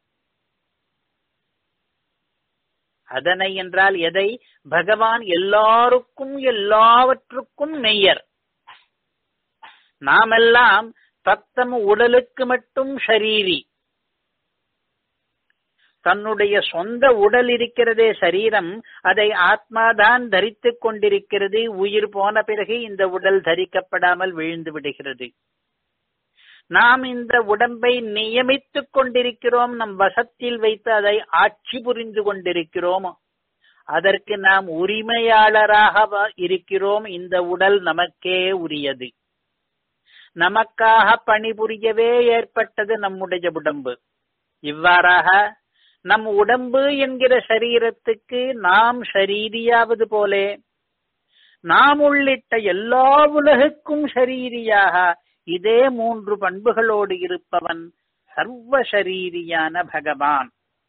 அதனை என்றால் எதை பகவான் எல்லாருக்கும் எல்லாவற்றுக்கும் மெய்யர் நாமெல்லாம் தத்தம் உடலுக்கு மட்டும் ஷரீரி தன்னுடைய சொந்த உடல் இருக்கிறதே சரீரம் அதை ஆத்மாதான் தரித்துக் கொண்டிருக்கிறது உயிர் போன பிறகு இந்த உடல் தரிக்கப்படாமல் விழுந்து விடுகிறது நாம் இந்த உடம்பை நியமித்துக் கொண்டிருக்கிறோம் நம் வசத்தில் வைத்து அதை ஆட்சி புரிந்து கொண்டிருக்கிறோம் அதற்கு நாம் உரிமையாளராக இருக்கிறோம் இந்த உடல் நமக்கே உரியது நமக்காக பணிபுரியவே ஏற்பட்டது நம்முடைய உடம்பு இவ்வாறாக நம் உடம்பு என்கிற சரீரத்துக்கு நாம் ஷரீரியாவது போலே நாம் உள்ளிட்ட எல்லா உலகுக்கும் ஷரீரியாக இதே மூன்று பண்புகளோடு இருப்பவன் சர்வ ஷரீரியான பகவான்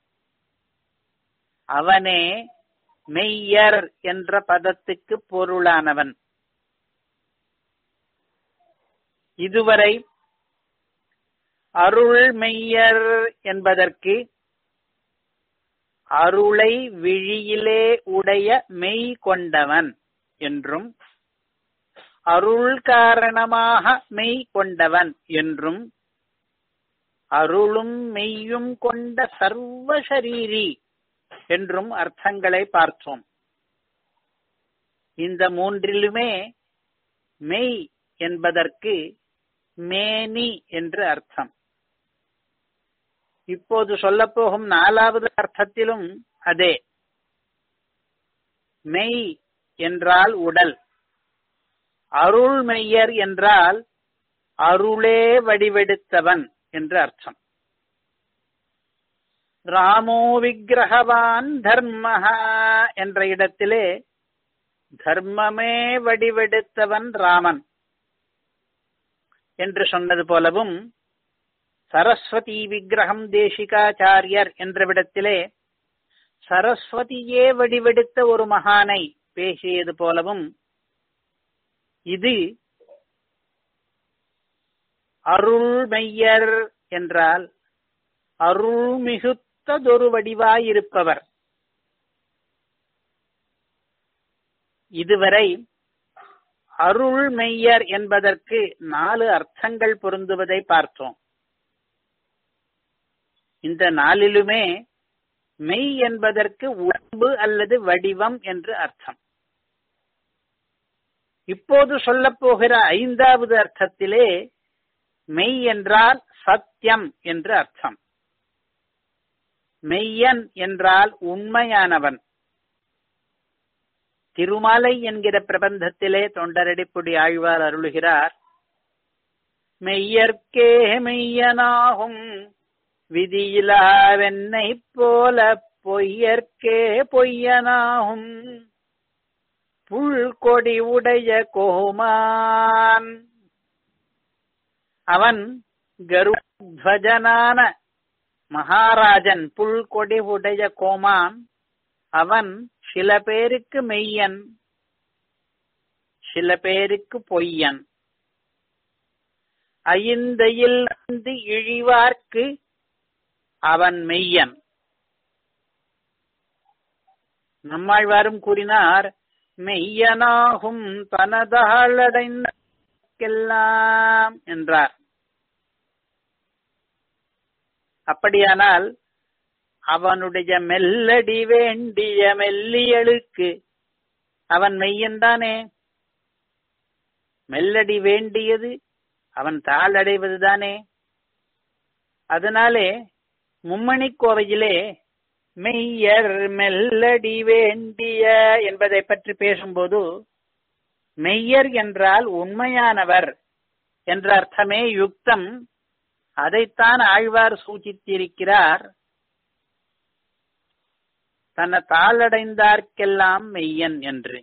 அவனே மெய்யர் என்ற பதத்துக்கு பொருளானவன் இதுவரை அருள் மெய்யர் என்பதற்கு அருளை விழியிலே உடைய மெய் கொண்டவன் என்றும் அருள் காரணமாக மெய் கொண்டவன் என்றும் அருளும் மெய்யும் கொண்ட சர்வ சரீரி என்றும் அர்த்தங்களை பார்த்தோம் இந்த மூன்றிலுமே மெய் என்பதற்கு மேனி என்று அர்த்தம் இப்போது சொல்லப்போகும் நாலாவது அர்த்தத்திலும் அதே மெய் என்றால் உடல் அருள் மெய்யர் என்றால் அருளே வடிவெடுத்தவன் என்று அர்த்தம் ராமோ விக்கிரகவான் தர்மஹா என்ற இடத்திலே தர்மமே வடிவெடுத்தவன் ராமன் என்று சொன்னது போலவும் சரஸ்வதி விக்கிரகம் தேசிகாச்சாரியர் என்ற விடத்திலே சரஸ்வதியே வடிவெடுத்த ஒரு மகானை பேசியது போலவும் இது அருள் மெய்யர் என்றால் அருள் மிகுத்ததொரு வடிவாயிருப்பவர் இதுவரை அருள் மெய்யர் என்பதற்கு நாலு அர்த்தங்கள் பொருந்துவதை பார்த்தோம் இந்த நாளிலுமே மெய் என்பதற்கு உடம்பு அல்லது வடிவம் என்று அர்த்தம் இப்போது சொல்லப் போகிற ஐந்தாவது அர்த்தத்திலே மெய் என்றால் சத்தியம் என்று அர்த்தம் மெய்யன் என்றால் உண்மையானவன் திருமாலை என்கிற பிரபந்தத்திலே தொண்டரடிப்புடி ஆழ்வார் அருளுகிறார் மெய்யற்கே மெய்யனாகும் விதியிலாவென்னை போல பொய்யற்கே பொய்யனாகும் புல்கொடி உடைய கோமான் அவன் கருத்வஜனான மகாராஜன் புல்கொடி உடைய கோமான் அவன் சில பேருக்கு மெய்யன் சில பேருக்கு பொய்யன் ஐந்தையில் வந்து இழிவார்க்கு அவன் மெய்யன் நம்மாழ்வாரும் கூறினார் மெய்யனாகும் தனதாளடைந்தெல்லாம் என்றார் அப்படியானால் அவனுடைய மெல்லடி வேண்டிய மெல்லியலுக்கு அவன் மெய்யன்தானே மெல்லடி வேண்டியது அவன் தாளடைவதுதானே அதனாலே மும்மணி கோவையிலே மெய்யர் மெல்லடி வேண்டிய என்பதை பற்றி பேசும்போது மெய்யர் என்றால் உண்மையானவர் என்ற அர்த்தமே யுக்தம் அதைத்தான் ஆழ்வார் சூச்சித்திருக்கிறார் தன்னை தாளடைந்தார்க்கெல்லாம் மெய்யன் என்று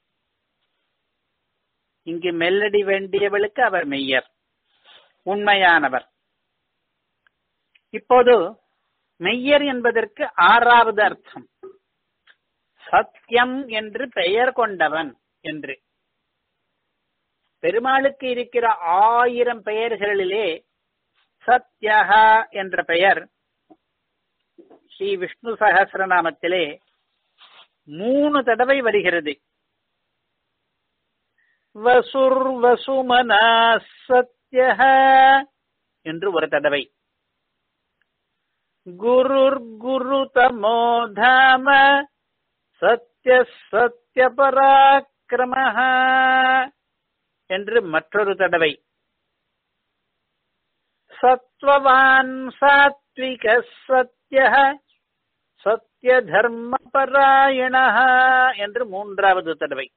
இங்கு மெல்லடி வேண்டியவளுக்கு அவர் மெய்யர் உண்மையானவர் இப்போது மெய்யர் என்பதற்கு ஆறாவது அர்த்தம் சத்தியம் என்று பெயர் கொண்டவன் என்று பெருமாளுக்கு இருக்கிற ஆயிரம் பெயர்களிலே சத்யஹா என்ற பெயர் ஸ்ரீ விஷ்ணு சகசிரநாமத்திலே மூணு தடவை வருகிறது வசுர் வசுமனா சத்யஹ என்று ஒரு தடவை குருர் குரு தமோ தாம சத்ய சத்ய பராக்கிரம என்று மற்றொரு தடவை சத்வவான் சாத்விக சத்ய சத்ய தர்ம பராயண என்று மூன்றாவது தடவை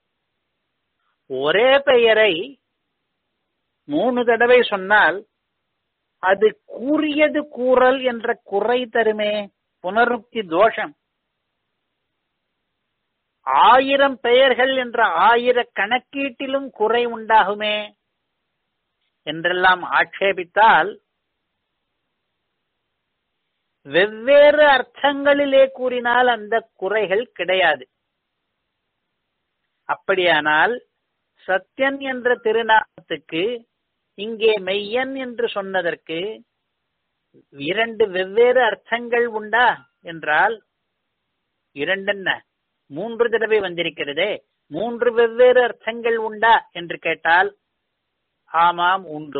ஒரே பெயரை மூணு தடவை சொன்னால் அது கூறியது கூறல் என்ற குறை தருமே புனருக்தி தோஷம் ஆயிரம் பெயர்கள் என்ற ஆயிர கணக்கீட்டிலும் குறை உண்டாகுமே என்றெல்லாம் ஆட்சேபித்தால் வெவ்வேறு அர்த்தங்களிலே கூறினால் அந்த குறைகள் கிடையாது அப்படியானால் சத்யன் என்ற திருநாமத்துக்கு இங்கே மெய்யன் என்று சொன்னதற்கு இரண்டு வெவ்வேறு அர்த்தங்கள் உண்டா என்றால் இரண்டென்ன மூன்று தடவை வந்திருக்கிறதே மூன்று வெவ்வேறு அர்த்தங்கள் உண்டா என்று கேட்டால் ஆமாம் உண்டு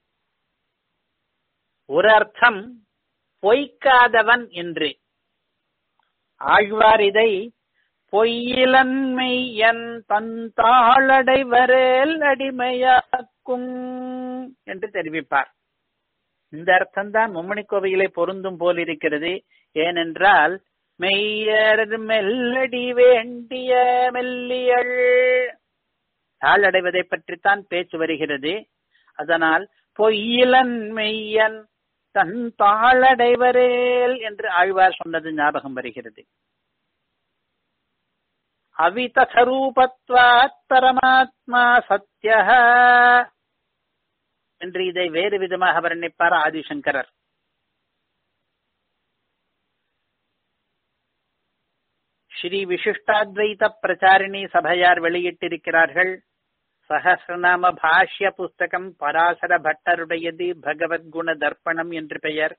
ஒரு அர்த்தம் பொய்க்காதவன் என்று ஆழ்வார் இதை பொய்யிலன் மெய்யன் தன் தாளடைவரேல் அடிமையாக்கும் என்று தெரிவிப்பார் இந்த அர்த்தம்தான் மும்மணி கோவையிலே பொருந்தும் போல் இருக்கிறது ஏனென்றால் மெய்யர் மெல்லடி வேண்டிய மெல்லியள் தாளடைவதை பற்றித்தான் பேச்சு வருகிறது அதனால் பொய்யிலன் மெய்யன் தன் தாளடைவரேல் என்று ஆழ்வார் சொன்னது ஞாபகம் வருகிறது அவிதசரூபத்வாத் பரமாத்மா சத்ய என்று இதை வேறு விதமாக வர்ணிப்பார் ஆதிசங்கரர் ஸ்ரீ விசிஷ்டாத்வைத பிரச்சாரிணி சபையார் வெளியிட்டிருக்கிறார்கள் சகசிரநாம பாஷ்ய புஸ்தகம் பராசர பட்டருடையது பகவத்குண தர்ப்பணம் என்று பெயர்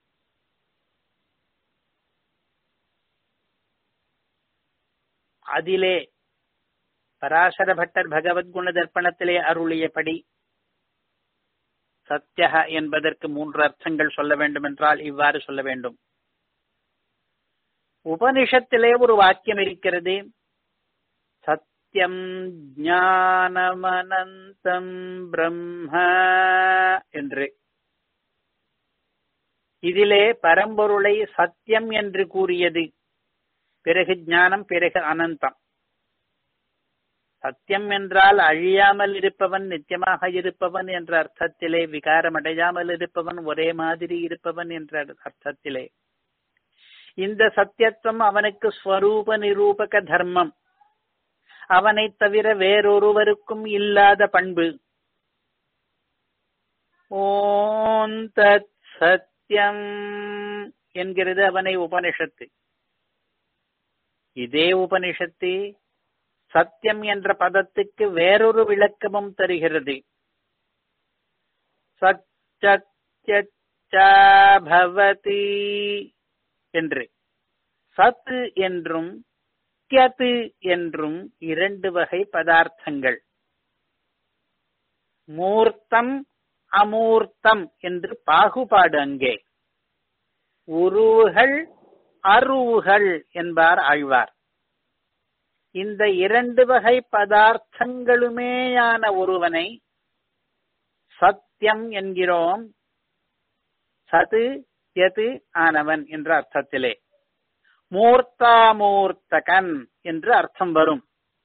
அதிலே பராசர பட்டர் பகவத்குண தர்ப்பணத்திலே அருளியபடி சத்யக என்பதற்கு மூன்று அர்த்தங்கள் சொல்ல வேண்டும் என்றால் இவ்வாறு சொல்ல வேண்டும் உபனிஷத்திலே ஒரு வாக்கியம் இருக்கிறது சத்யம் ஞானமனந்தம் பிரம்ம என்று இதிலே பரம்பொருளை சத்தியம் என்று கூறியது பிறகு ஞானம் பிறகு அனந்தம் சத்தியம் என்றால் அழியாமல் இருப்பவன் நித்தியமாக இருப்பவன் என்ற அர்த்தத்திலே விகாரம் அடையாமல் இருப்பவன் ஒரே மாதிரி இருப்பவன் என்ற அர்த்தத்திலே இந்த சத்தியத்துவம் அவனுக்கு ஸ்வரூப நிரூபக தர்மம் அவனை தவிர வேறொருவருக்கும் இல்லாத பண்பு ஓம் தத் சத்தியம் என்கிறது அவனை உபனிஷத்து இதே உபனிஷத்து சத்தியம் என்ற பதத்துக்கு வேறொரு விளக்கமும் தருகிறது சச்சபவதி என்று சத்து என்றும் தியது என்றும் இரண்டு வகை பதார்த்தங்கள் மூர்த்தம் அமூர்த்தம் என்று பாகுபாடு அங்கே உருவுகள் அருவுகள் என்பார் ஆழ்வார் இந்த இரண்டு வகை பதார்த்தங்களுமேயான ஒருவனை சத்தியம் என்கிறோம் சது எது ஆனவன் என்ற அர்த்தத்திலே மூர்த்தாமூர்த்தகன் என்று அர்த்தம் வரும்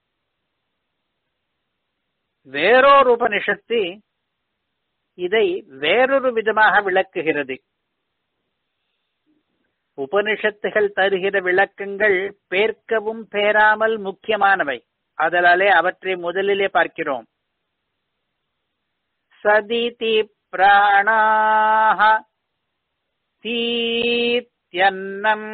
வேறொரு உபனிஷத்து இதை வேறொரு விதமாக விளக்குகிறது உபனிஷத்துகள் தருகிற விளக்கங்கள் பேர்க்கவும் பேராமல் முக்கியமானவை அதனாலே அவற்றை முதலிலே பார்க்கிறோம் சதிதி பிராணாக தீத்யன்னம்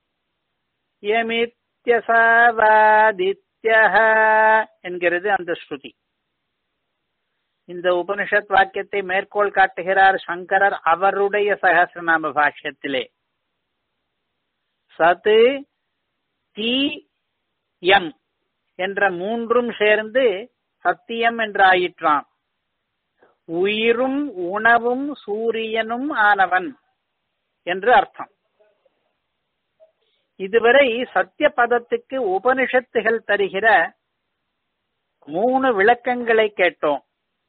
யமித்யசவாதித்ய என்கிறது அந்த ஸ்ருதி இந்த உபனிஷத் வாக்கியத்தை மேற்கோள் காட்டுகிறார் சங்கரர் அவருடைய சகசிரநாம பாஷ்யத்திலே சத்து தி எம் என்ற மூன்றும் சேர்ந்து சத்தியம் என்று ஆயிற்றான் உயிரும் உணவும் சூரியனும் ஆனவன் என்று அர்த்தம் இதுவரை சத்திய பதத்துக்கு உபனிஷத்துகள் தருகிற மூணு விளக்கங்களை கேட்டோம்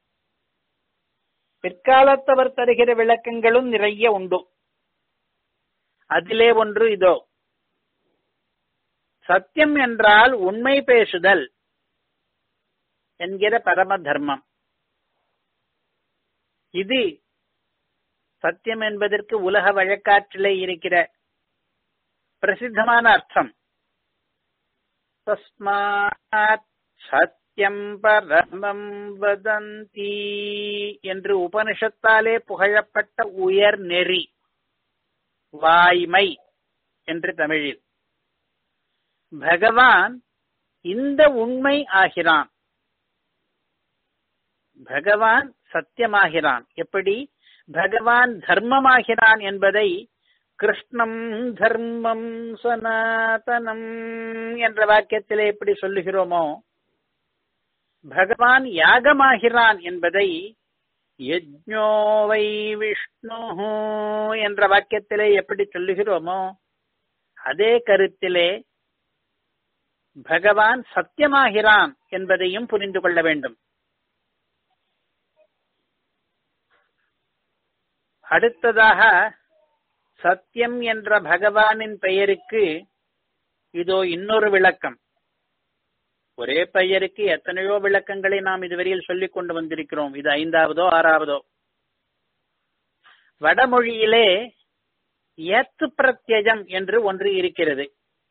பிற்காலத்தவர் தருகிற விளக்கங்களும் நிறைய உண்டு அதிலே ஒன்று இதோ சத்தியம் என்றால் உண்மை பேசுதல் என்கிற பரம தர்மம் இது சத்தியம் என்பதற்கு உலக வழக்காற்றிலே இருக்கிற பிரசித்தமான அர்த்தம் தஸ்மாத் சத்தியம் பரமம் வதந்தி என்று உபனிஷத்தாலே புகழப்பட்ட உயர் நெறி வாய்மை என்று தமிழில் பகவான் இந்த உண்மை ஆகிறான் பகவான் சத்தியமாகிறான் எப்படி பகவான் தர்மமாகிறான் என்பதை கிருஷ்ணம் தர்மம் சனாதனம் என்ற வாக்கியத்திலே எப்படி சொல்லுகிறோமோ பகவான் யாகமாகிறான் என்பதை யஜ்ஞோவை விஷ்ணு என்ற வாக்கியத்திலே எப்படி சொல்லுகிறோமோ அதே கருத்திலே பகவான் சத்தியமாகிறான் என்பதையும் புரிந்து கொள்ள வேண்டும் அடுத்ததாக சத்தியம் என்ற பகவானின் பெயருக்கு இதோ இன்னொரு விளக்கம் ஒரே பெயருக்கு எத்தனையோ விளக்கங்களை நாம் இதுவரையில் சொல்லிக் கொண்டு வந்திருக்கிறோம் இது ஐந்தாவதோ ஆறாவதோ வடமொழியிலே ஏத்து பிரத்யஜம் என்று ஒன்று இருக்கிறது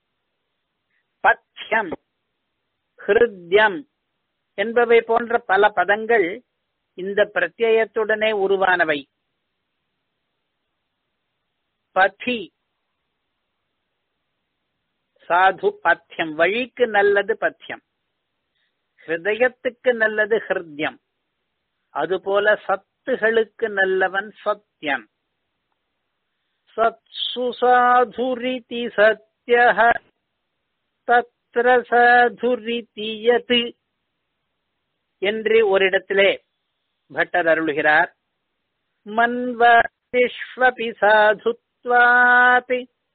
பத்யம் ஹிருத்யம் என்பவை போன்ற பல பதங்கள் இந்த பிரத்யயத்துடனே உருவானவை பதி சாது பத்தியம் வழிக்கு நல்லது பத்தியம் ஹிருதயத்துக்கு நல்லது ஹிருத்யம் அதுபோல சத்துகளுக்கு நல்லவன் சத்யன் சத்சு சாதுரிதி சத்ய தத்ர சாதுரிதி யத் என்று ஒரு இடத்திலே பட்டர் அருளுகிறார் மன்வதிஷ்வபி சாதுத்வாத்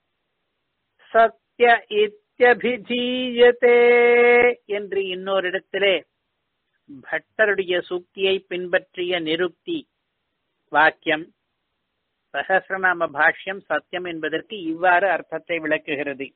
சத்ய இத்தியபிதீயதே என்று இன்னொரு இடத்திலே பட்டருடைய சூக்தியை பின்பற்றிய நிருக்தி வாக்கியம் சகசிரநாம பாஷ்யம் சத்தியம் என்பதற்கு இவ்வாறு அர்த்தத்தை விளக்குகிறது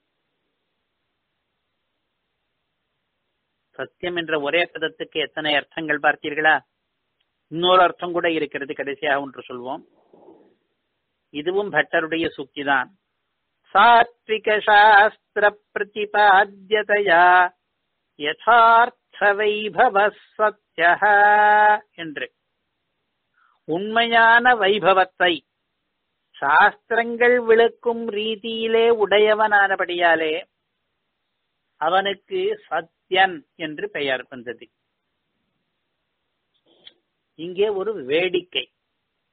சத்தியம் என்ற ஒரே பதத்துக்கு எத்தனை அர்த்தங்கள் பார்த்தீர்களா இன்னொரு அர்த்தம் கூட இருக்கிறது கடைசியாக ஒன்று சொல்வோம் இதுவும் பட்டருடைய சுக்திதான் சாத்விக சாஸ்திர பிரதிபாத்தியதையா யதார்த்த வைபவ சத்ய என்று உண்மையான வைபவத்தை சாஸ்திரங்கள் விளக்கும் ரீதியிலே உடையவனானபடியாலே அவனுக்கு சத்யன் என்று பெயர் வந்தது இங்கே ஒரு வேடிக்கை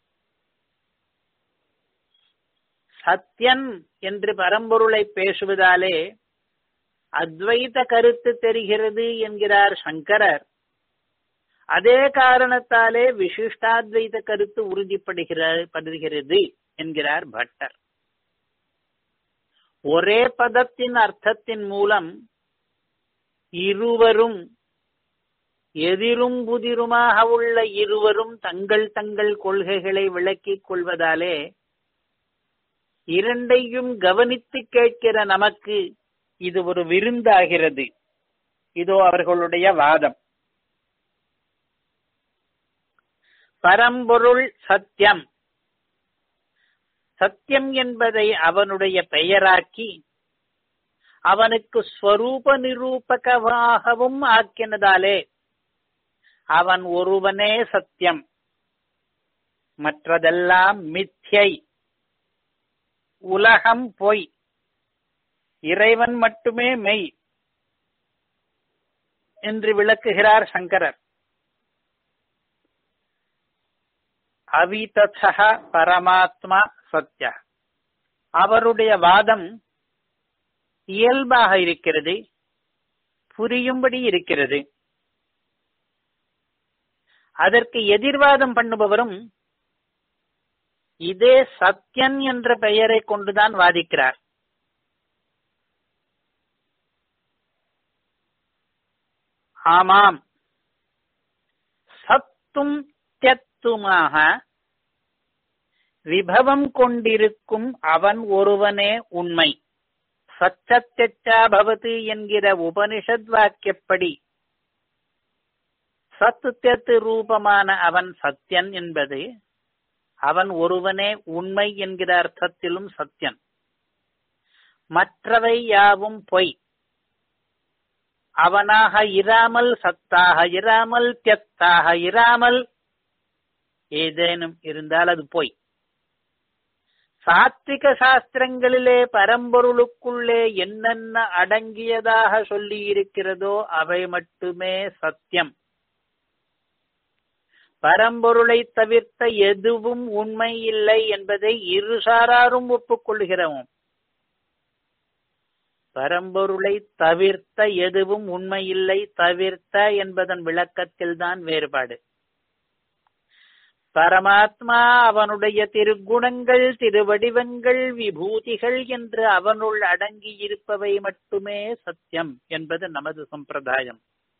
சத்யன் என்று பரம்பொருளை பேசுவதாலே அத்வைத கருத்து தெரிகிறது என்கிறார் சங்கரர் அதே காரணத்தாலே விசிஷ்டாத்வைத கருத்து உறுதிப்படுகிறது என்கிறார் பட்டர் ஒரே பதத்தின் அர்த்தத்தின் மூலம் இருவரும் எதிரும் புதிருமாக உள்ள இருவரும் தங்கள் தங்கள் கொள்கைகளை விளக்கிக் கொள்வதாலே இரண்டையும் கவனித்து கேட்கிற நமக்கு இது ஒரு விருந்தாகிறது இதோ அவர்களுடைய வாதம் பரம்பொருள் சத்தியம் சத்தியம் என்பதை அவனுடைய பெயராக்கி அவனுக்கு ஸ்வரூப நிரூபகமாகவும் ஆக்கினதாலே அவன் ஒருவனே சத்தியம் மற்றதெல்லாம் மித்யை உலகம் பொய் இறைவன் மட்டுமே மெய் என்று விளக்குகிறார் சங்கரர் அவிதசக பரமாத்மா சத்ய அவருடைய வாதம் இயல்பாக இருக்கிறது புரியும்படி இருக்கிறது அதற்கு எதிர்வாதம் பண்ணுபவரும் இதே சத்யன் என்ற பெயரை கொண்டுதான் வாதிக்கிறார் ஆமாம் சத்தும் தியத்துமாக விபவம் கொண்டிருக்கும் அவன் ஒருவனே உண்மை சச்சத்தெச்சா பவதி என்கிற உபனிஷத் வாக்கியப்படி சத்துத்தியத்து ரூபமான அவன் சத்யன் என்பது அவன் ஒருவனே உண்மை என்கிற அர்த்தத்திலும் சத்யன் மற்றவை யாவும் பொய் அவனாக இராமல் சத்தாக இராமல் தியத்தாக இராமல் ஏதேனும் இருந்தால் அது பொய் சாத்விக சாஸ்திரங்களிலே பரம்பொருளுக்குள்ளே என்னென்ன அடங்கியதாக சொல்லி இருக்கிறதோ அவை மட்டுமே சத்தியம் பரம்பொருளை தவிர்த்த எதுவும் உண்மை இல்லை என்பதை இருசாராரும் ஒப்புக்கொள்கிறோம் பரம்பொருளை தவிர்த்த எதுவும் உண்மை இல்லை தவிர்த்த என்பதன் விளக்கத்தில் தான் வேறுபாடு பரமாத்மா அவனுடைய திருக்குணங்கள் திருவடிவங்கள் விபூதிகள் என்று அவனுள் அடங்கி இருப்பவை மட்டுமே சத்தியம் என்பது நமது சம்பிரதாயம்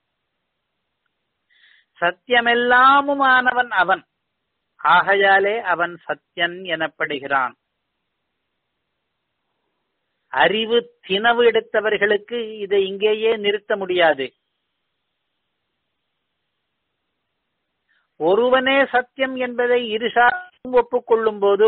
சத்தியமெல்லாமுமானவன் அவன் ஆகையாலே அவன் சத்தியன் எனப்படுகிறான் அறிவு தினவு எடுத்தவர்களுக்கு இதை இங்கேயே நிறுத்த முடியாது ஒருவனே சத்தியம் என்பதை இருசாரும் ஒப்புக்கொள்ளும் போது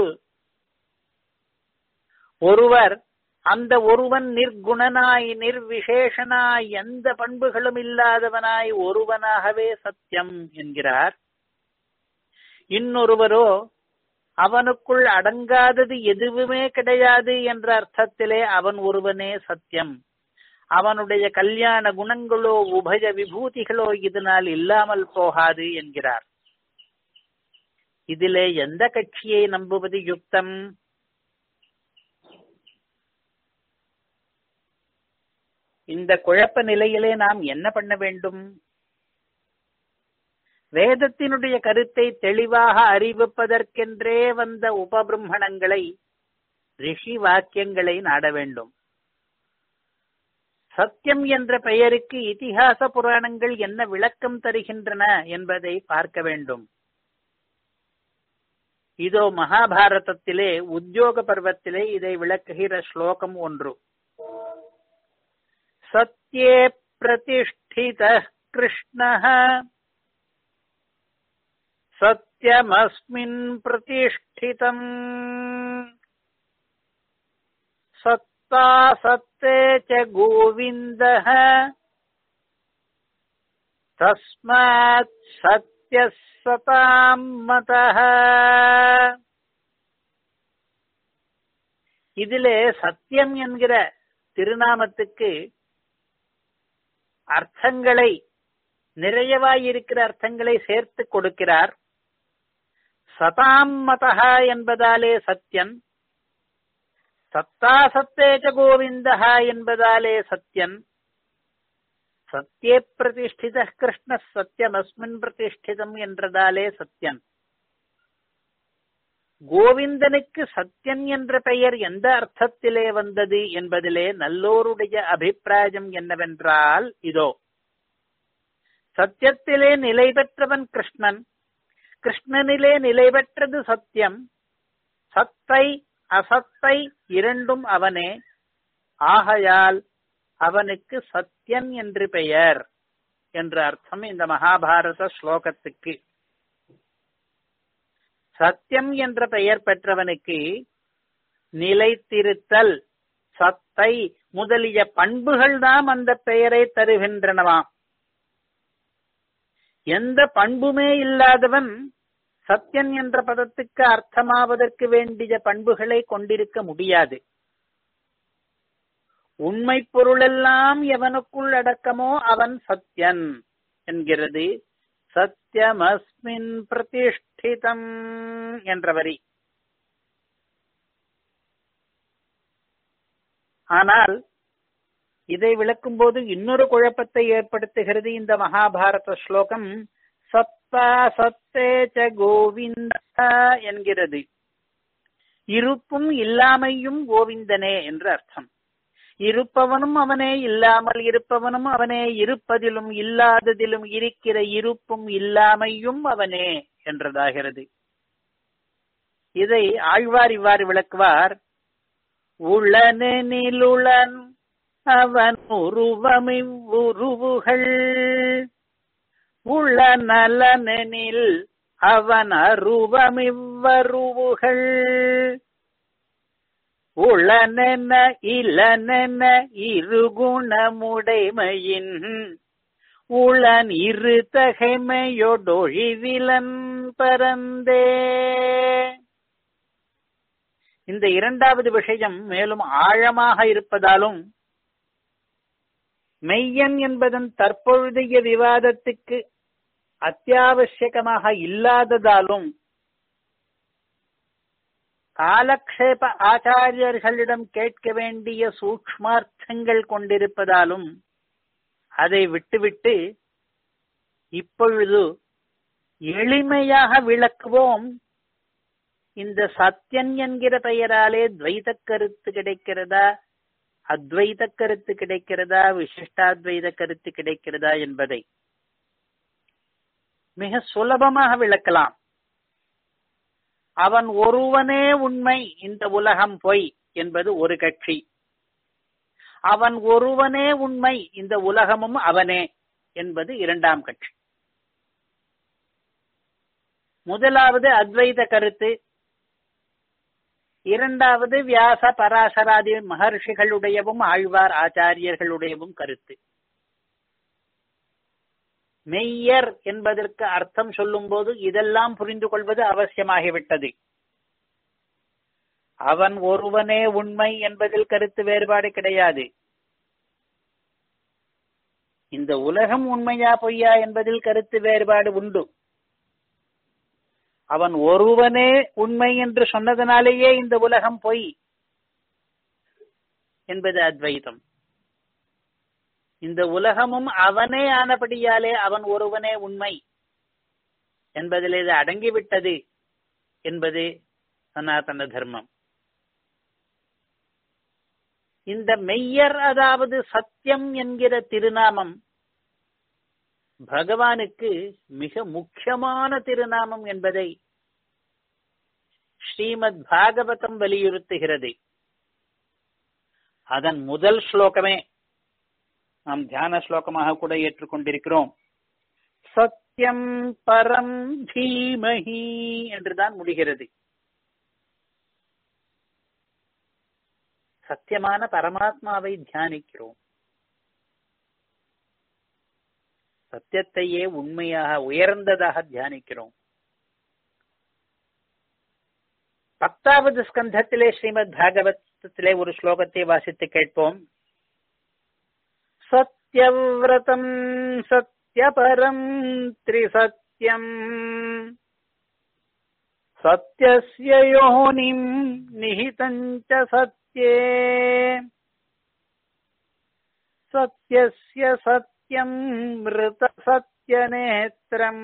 ஒருவர் அந்த ஒருவன் நிர்குணனாய் நிர்விசேஷனாய் எந்த பண்புகளும் இல்லாதவனாய் ஒருவனாகவே சத்தியம் என்கிறார் இன்னொருவரோ அவனுக்குள் அடங்காதது எதுவுமே கிடையாது என்ற அர்த்தத்திலே அவன் ஒருவனே சத்தியம் அவனுடைய கல்யாண குணங்களோ உபய விபூதிகளோ இதனால் இல்லாமல் போகாது என்கிறார் இதிலே எந்த கட்சியை நம்புவது யுக்தம் இந்த குழப்ப நிலையிலே நாம் என்ன பண்ண வேண்டும் வேதத்தினுடைய கருத்தை தெளிவாக அறிவிப்பதற்கென்றே வந்த உபபிரம்மணங்களை ரிஷி வாக்கியங்களை நாட வேண்டும் சத்தியம் என்ற பெயருக்கு இதிகாச புராணங்கள் என்ன விளக்கம் தருகின்றன என்பதை பார்க்க வேண்டும் இதோ மகாபாரதத்திலே உத்தியோக பர்வத்திலே இதை விளக்குகிற ஸ்லோகம் ஒன்று சத்யே பிரதிஷ்டித கிருஷ்ண சத்யமஸ்மின் பிரதிஷ்டிதம் சத்தா சத்தே ச கோவிந்தः தஸ்மாத் சத்ய சதாம் மதः இதிலே சத்தியம் என்கிற திருநாமத்துக்கு அர்த்தங்களை நிறையவாயிருக்கிற அர்த்தங்களை சேர்த்து கொடுக்கிறார் சதாம் மதா என்பதாலே சத்தியன் சத்தா சத்தேச்ச கோவிந்தா என்பதாலே சத்யன் சத்தியே பிரதிஷ்டித கிருஷ்ண சத்தியமஸ்மின் பிரதிஷ்டிதம் என்றதாலே சத்யன் கோவிந்தனுக்கு சத்யன் என்ற பெயர் எந்த அர்த்தத்திலே வந்தது என்பதிலே நல்லோருடைய அபிப்பிராயம் என்னவென்றால் இதோ சத்தியத்திலே நிலை பெற்றவன் கிருஷ்ணன் கிருஷ்ணனிலே நிலை பெற்றது சத்தியம் சத்தை அசத்தை இரண்டும் அவனே ஆகையால் அவனுக்கு சத்யன் என்று பெயர் என்ற அர்த்தம் இந்த மகாபாரத ஸ்லோகத்துக்கு சத்தியம் என்ற பெயர் பெற்றவனுக்கு நிலைத்திருத்தல் சத்தை முதலிய பண்புகள் தான் அந்த பெயரை தருகின்றனவாம் எந்த பண்புமே இல்லாதவன் சத்தியன் என்ற பதத்துக்கு அர்த்தமாவதற்கு வேண்டிய பண்புகளை கொண்டிருக்க முடியாது உண்மை பொருளெல்லாம் எவனுக்குள் அடக்கமோ அவன் சத்யன் என்கிறது சத்தியமஸ்மின் பிரதிஷ்டிதம் என்ற வரி ஆனால் இதை விளக்கும் போது இன்னொரு குழப்பத்தை ஏற்படுத்துகிறது இந்த மகாபாரத ஸ்லோகம் சத்தா சத்தேச்ச கோவிந்த என்கிறது இருப்பும் இல்லாமையும் கோவிந்தனே என்று அர்த்தம் இருப்பவனும் அவனே இல்லாமல் இருப்பவனும் அவனே இருப்பதிலும் இல்லாததிலும் இருக்கிற இருப்பும் இல்லாமையும் அவனே என்றதாகிறது இதை ஆழ்வார் இவ்வாறு விளக்குவார் உளனெனிலுளன் அவன் உருவமிவ்வுருவுகள் உள நலனெனில் அவன் அருவமிவ்வருவுகள் உளனென இளனென இருகுணமுடைமையின் உளன் இரு தகைமையொடொழிவிலன் பரந்தே இந்த இரண்டாவது விஷயம் மேலும் ஆழமாக இருப்பதாலும் மெய்யன் என்பதன் தற்பொழுதைய விவாதத்துக்கு அத்தியாவசியகமாக இல்லாததாலும் காலக்ஷேப ஆச்சாரியர்களிடம் கேட்க வேண்டிய சூக்ஷ்மார்த்தங்கள் கொண்டிருப்பதாலும் அதை விட்டுவிட்டு இப்பொழுது எளிமையாக விளக்குவோம் இந்த சத்தியன் என்கிற பெயராலே துவைத கருத்து கிடைக்கிறதா அத்வைத கருத்து கிடைக்கிறதா விசிஷ்டாத்வைத கருத்து கிடைக்கிறதா என்பதை மிக சுலபமாக விளக்கலாம் அவன் ஒருவனே உண்மை இந்த உலகம் பொய் என்பது ஒரு கட்சி அவன் ஒருவனே உண்மை இந்த உலகமும் அவனே என்பது இரண்டாம் கட்சி முதலாவது அத்வைத கருத்து இரண்டாவது வியாச பராசராதி மகர்ஷிகளுடையவும் ஆழ்வார் ஆச்சாரியர்களுடையவும் கருத்து மெய்யர் என்பதற்கு அர்த்தம் சொல்லும் போது இதெல்லாம் புரிந்து கொள்வது அவசியமாகிவிட்டது அவன் ஒருவனே உண்மை என்பதில் கருத்து வேறுபாடு கிடையாது இந்த உலகம் உண்மையா பொய்யா என்பதில் கருத்து வேறுபாடு உண்டு அவன் ஒருவனே உண்மை என்று சொன்னதனாலேயே இந்த உலகம் பொய் என்பது அத்வைதம் இந்த உலகமும் அவனே ஆனபடியாலே அவன் ஒருவனே உண்மை என்பதில் இது அடங்கிவிட்டது என்பது சனாதன தர்மம் இந்த மெய்யர் அதாவது சத்தியம் என்கிற திருநாமம் பகவானுக்கு மிக முக்கியமான திருநாமம் என்பதை ஸ்ரீமத் பாகவதம் வலியுறுத்துகிறது அதன் முதல் ஸ்லோகமே நாம் தியான ஸ்லோகமாக கூட ஏற்றுக்கொண்டிருக்கிறோம் சத்தியம் பரம் தீமஹி என்றுதான் முடிகிறது சத்தியமான பரமாத்மாவை தியானிக்கிறோம் சத்தியத்தையே உண்மையாக உயர்ந்ததாக தியானிக்கிறோம் பத்தாவது ஸ்கந்தத்திலே ஸ்ரீமத் பாகவதத்திலே ஒரு ஸ்லோகத்தை வாசித்து கேட்போம் சத்யவிரதம் சத்யபரம் திரிசத்யம் சத்யஸ்ய யோனிம் நிஹிதஞ்ச சத்யம் सत्ये सत्यस्य सत्यम् मृतसत्यनेत्रम्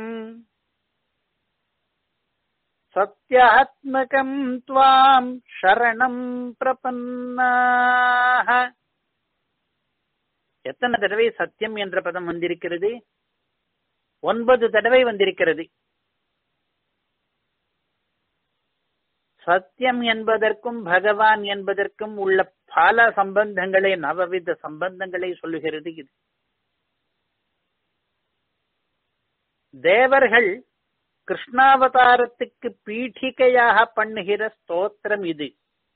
சத்யாத்மகம் துவாம் சரணம் பிரபன்னாக எத்தனை தடவை சத்தியம் என்ற பதம் வந்திருக்கிறது ஒன்பது தடவை வந்திருக்கிறது சத்தியம் என்பதற்கும் பகவான் என்பதற்கும் உள்ள பல சம்பந்தங்களை நவவித சம்பந்தங்களை சொல்லுகிறது இது தேவர்கள் கிருஷ்ணாவதாரத்துக்கு பீఠிகையாக பண்ணுகிற ஸ்தோத்திரம் இது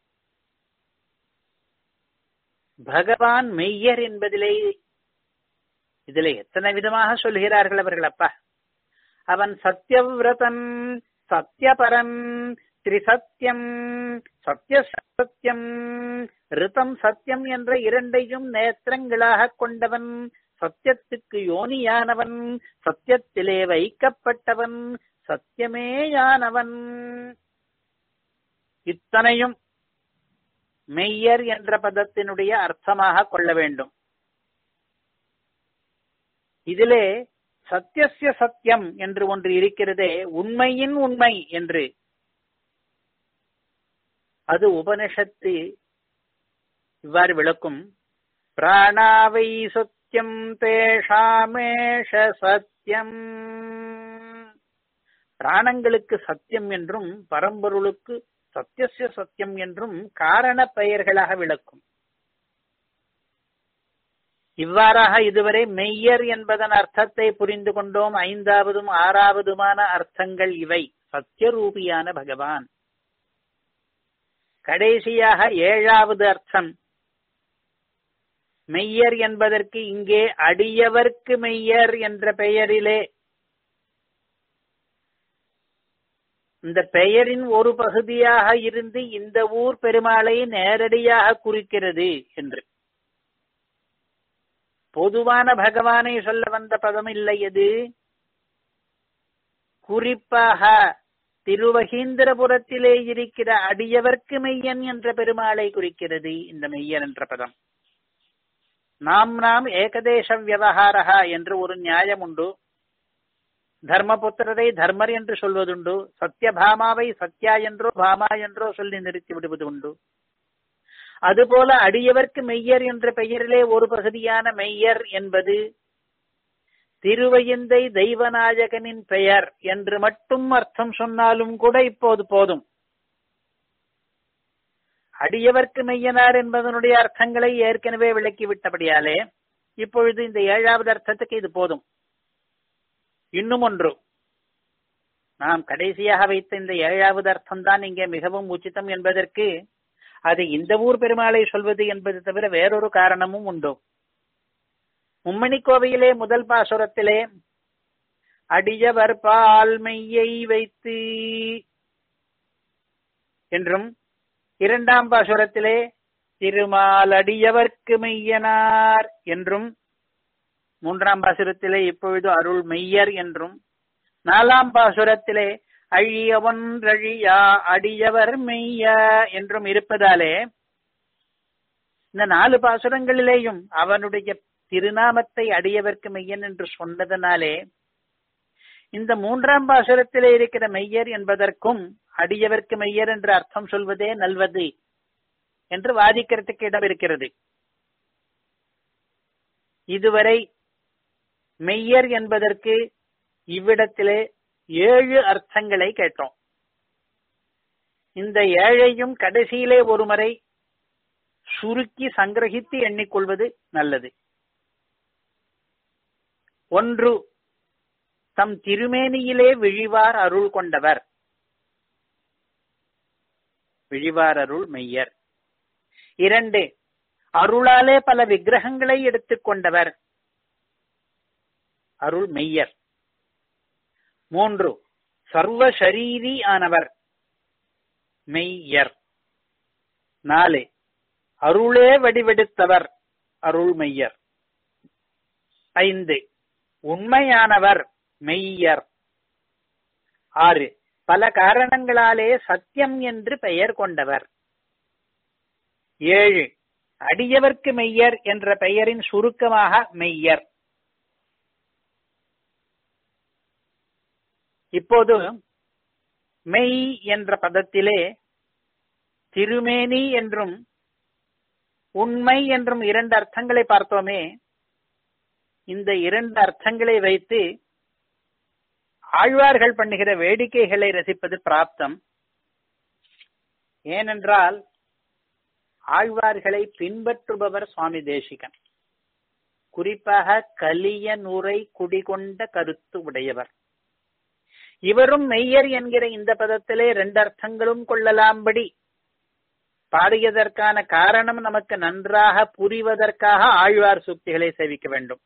பகவான் மெய்யர் என்பதிலே இதிலே எத்தனை விதமாக சொல்கிறார்கள் அவர்கள் அப்பா அவன் சத்தியவிரதன் சத்தியபரன் திரிசத்தியம் சத்திய சத்தியம் ரிதம் சத்தியம் என்ற இரண்டையும் நேத்திரங்களாக கொண்டவன் சத்தியத்துக்கு யோனியானவன் சத்தியத்திலே வைக்கப்பட்டவன் சத்தியமேயானவன் இத்தனையும் மெய்யர் என்ற பதத்தினுடைய அர்த்தமாக கொள்ள வேண்டும் இதிலே சத்தியசிய சத்தியம் என்று ஒன்று இருக்கிறதே உண்மையின் உண்மை என்று அது உபனிஷத்து இவ்வாறு விளக்கும் பிராணாவை சத்தியம் தேஷாமேஷ சத்தியம் பிராணங்களுக்கு சத்தியம் என்றும் பரம்பொருளுக்கு சத்தியசிய சத்தியம் என்றும் காரண பெயர்களாக விளக்கும் இவ்வாறாக இதுவரை மெய்யர் என்பதன் அர்த்தத்தை புரிந்து கொண்டோம் ஐந்தாவதும் ஆறாவதுமான அர்த்தங்கள் இவை சத்தியரூபியான பகவான் கடைசியாக ஏழாவது அர்த்தம் மெய்யர் என்பதற்கு இங்கே அடியவர்க்கு மெய்யர் என்ற பெயரிலே இந்த பெயரின் ஒரு பகுதியாக இருந்து இந்த ஊர் பெருமாளை நேரடியாக குறிக்கிறது என்று பொதுவான பகவானை சொல்ல வந்த பதம் இல்லை அது குறிப்பாக திருவகீந்திரபுரத்திலே இருக்கிற அடியவர்க்கு மெய்யன் என்ற பெருமாளை குறிக்கிறது இந்த மெய்யன் என்ற பதம் நாம் நாம் ஏகதேச விவகாரா என்று ஒரு நியாயம் உண்டு தர்மபுத்திரரை தர்மர் என்று சொல்வதுண்டு சத்யபாமாவை சத்யா என்றோ பாமா என்றோ சொல்லி நிறுத்தி விடுவது உண்டு அதுபோல அடியவர்க்கு மெய்யர் என்ற பெயரிலே ஒரு பகுதியான மெய்யர் என்பது திருவயந்தை தெய்வநாயகனின் பெயர் என்று மட்டும் அர்த்தம் சொன்னாலும் கூட இப்போது போதும் அடியவர்க்கு மெய்யனார் என்பதனுடைய அர்த்தங்களை ஏற்கனவே விளக்கி விட்டபடியாலே இப்பொழுது இந்த ஏழாவது அர்த்தத்துக்கு இது போதும் இன்னும் ஒன்று நாம் கடைசியாக வைத்த இந்த ஏழாவது அர்த்தம் தான் இங்கே மிகவும் உச்சிதம் என்பதற்கு அது இந்த ஊர் பெருமாளை சொல்வது என்பது தவிர வேறொரு காரணமும் உண்டு மும்மணி கோவையிலே முதல் பாசுரத்திலே அடியவர் பால் மெய்யை வைத்து என்றும் இரண்டாம் பாசுரத்திலே திருமால் அடியவர்க்கு மெய்யனார் என்றும் மூன்றாம் பாசுரத்திலே இப்பொழுது அருள் மெய்யர் என்றும் நாலாம் பாசுரத்திலே அழியவன்றழியா அடியவர் மெய்ய என்றும் இருப்பதாலே இந்த நாலு பாசுரங்களிலேயும் அவனுடைய திருநாமத்தை அடியவர்க்கு மெய்யன் என்று சொன்னதனாலே இந்த மூன்றாம் பாசுரத்திலே இருக்கிற மெய்யர் என்பதற்கும் அடியவர்க்கு மெய்யர் என்று அர்த்தம் சொல்வதே நல்வது என்று வாதிக்கிறதுக்கு இடம் இருக்கிறது இதுவரை மெய்யர் என்பதற்கு இவ்விடத்திலே ஏழு அர்த்தங்களை கேட்டோம் இந்த ஏழையும் கடைசியிலே ஒருமுறை சுருக்கி சங்கிரகித்து எண்ணிக்கொள்வது நல்லது ஒன்று தம் திருமேனியிலே விழிவார் அருள் கொண்டவர் விழிவார் அருள் மெய்யர் இரண்டு அருளாலே பல விக்கிரகங்களை எடுத்துக்கொண்டவர் அருள் மெய்யர் மூன்று சர்வ ஷரீரி ஆனவர் மெய்யர் நாலு அருளே வடிவெடுத்தவர் அருள் மெய்யர் ஐந்து உண்மையானவர் மெய்யர் ஆறு பல காரணங்களாலே சத்தியம் என்று பெயர் கொண்டவர் ஏழு அடியவர்க்கு மெய்யர் என்ற பெயரின் சுருக்கமாக மெய்யர் இப்போது மெய் என்ற பதத்திலே திருமேனி என்றும் உண்மை என்றும் இரண்டு அர்த்தங்களை பார்த்தோமே இந்த இரண்டு அர்த்தங்களை வைத்து ஆழ்வார்கள் பண்ணுகிற வேடிக்கைகளை ரசிப்பது பிராப்தம் ஏனென்றால் ஆழ்வார்களை பின்பற்றுபவர் சுவாமி தேசிகன் குறிப்பாக கலிய நுரை குடிகொண்ட கருத்து உடையவர் இவரும் மெய்யர் என்கிற இந்த பதத்திலே ரெண்டு அர்த்தங்களும் கொள்ளலாம்படி பாடியதற்கான காரணம் நமக்கு நன்றாக புரிவதற்காக ஆழ்வார் சூக்திகளை சேவிக்க வேண்டும்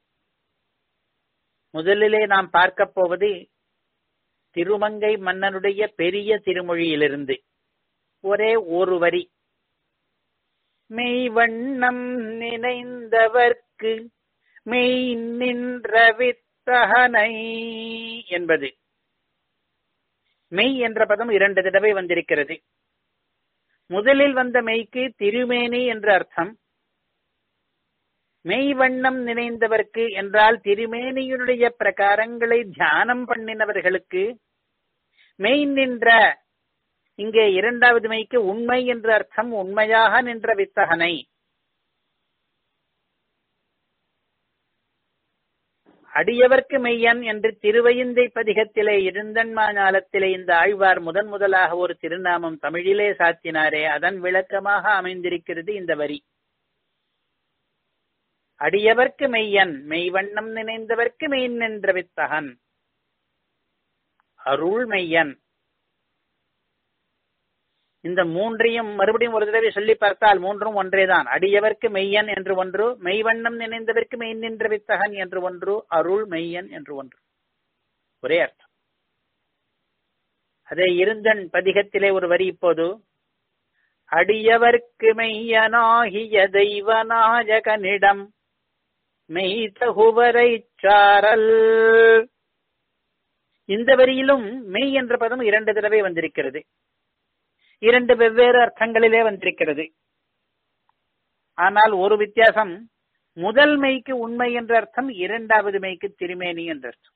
முதலிலே நாம் பார்க்க போவது திருமங்கை மன்னனுடைய பெரிய திருமொழியிலிருந்து ஒரே ஒரு வரி மெய்வண்ணம் நினைந்தவர்க்கு மெய் நின்ற வித்தகனை என்பது மெய் என்ற பதம் இரண்டு தடவை வந்திருக்கிறது முதலில் வந்த மெய்க்கு திருமேனி என்ற அர்த்தம் மெய் வண்ணம் நினைந்தவர்க்கு என்றால் திருமேனியுடைய பிரகாரங்களை தியானம் பண்ணினவர்களுக்கு மெய் நின்ற இங்கே இரண்டாவது மெய்க்கு உண்மை என்ற அர்த்தம் உண்மையாக நின்ற வித்தகனை அடியவர்க்கு மெய்யன் என்று திருவையந்தை பதிகத்திலே இருந்தன்மா ஞாலத்திலே இந்த ஆழ்வார் முதன் முதலாக ஒரு திருநாமம் தமிழிலே சாத்தினாரே அதன் விளக்கமாக அமைந்திருக்கிறது இந்த வரி அடியவர்க்கு மெய்யன் மெய்வண்ணம் நினைந்தவர்க்கு மெய் நின்ற வித்தகன் அருள் மெய்யன் இந்த மூன்றையும் மறுபடியும் ஒரு தடவை சொல்லி பார்த்தால் மூன்றும் ஒன்றேதான் அடியவர்க்கு மெய்யன் என்று ஒன்று மெய்வண்ணம் நினைந்தவர்க்கு மெய் நின்ற வித்தகன் என்று ஒன்று அருள் மெய்யன் என்று ஒன்று ஒரே அர்த்தம் அதே இருந்தன் பதிகத்திலே ஒரு வரி இப்போது அடியவர்க்கு மெய்யனாகிய தெய்வநாயகனிடம் மெய் தகுவரை சாரல் இந்த வரியிலும் மெய் என்ற பதம் இரண்டு தடவை வந்திருக்கிறது இரண்டு வெவ்வேறு அர்த்தங்களிலே வந்திருக்கிறது ஆனால் ஒரு வித்தியாசம் முதல் மெய்க்கு உண்மை என்ற அர்த்தம் இரண்டாவது மெய்க்கு திருமேனி என்ற அர்த்தம்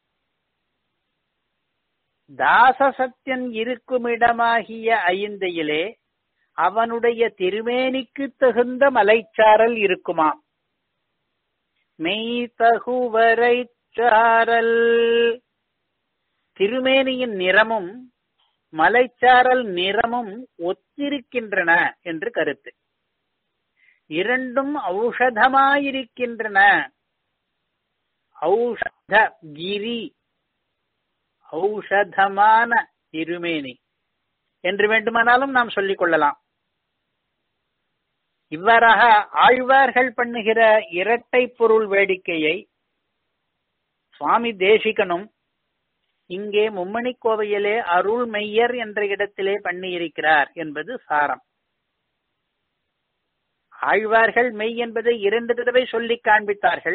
தாச சத்தியன் இருக்குமிடமாகிய ஐந்தையிலே அவனுடைய திருமேனிக்கு தகுந்த மலைச்சாரல் இருக்குமாம் மெய் தகுவரை சாரல் திருமேனியின் நிறமும் மலைச்சாரல் நிறமும் ஒத்திருக்கின்றன என்று கருத்து இரண்டும் ஔஷதமாயிருக்கின்றன ஔஷத கிரி ஔஷதமான திருமேனி என்று வேண்டுமானாலும் நாம் சொல்லிக் கொள்ளலாம் இவ்வாறாக ஆழ்வார்கள் பண்ணுகிற இரட்டை பொருள் வேடிக்கையை சுவாமி தேசிகனும் இங்கே மும்மணி கோவையிலே அருள் மெய்யர் என்ற இடத்திலே பண்ணியிருக்கிறார் என்பது சாரம் ஆழ்வார்கள் மெய் என்பதை இரண்டு தடவை சொல்லி காண்பித்தார்கள்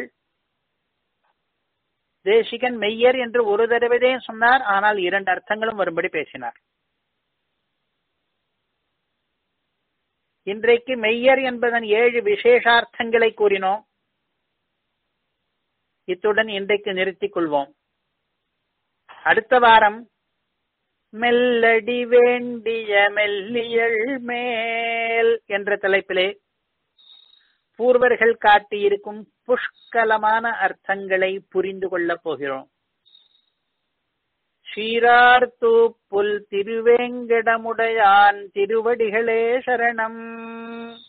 தேசிகன் மெய்யர் என்று ஒரு தடவைதே சொன்னார் ஆனால் இரண்டு அர்த்தங்களும் வரும்படி பேசினார் இன்றைக்கு மெய்யர் என்பதன் ஏழு விசேஷார்த்தங்களை கூறினோம் இத்துடன் இன்றைக்கு நிறுத்திக் கொள்வோம் அடுத்த வாரம் மெல்லடி வேண்டிய மெல்லியல் மேல் என்ற தலைப்பிலே பூர்வர்கள் காட்டியிருக்கும் புஷ்கலமான அர்த்தங்களை புரிந்து கொள்ளப் போகிறோம் ஸ்ரீரார்த்தூப்புல் திருவேங்கடமுடையான் திருவடிகளே சரணம்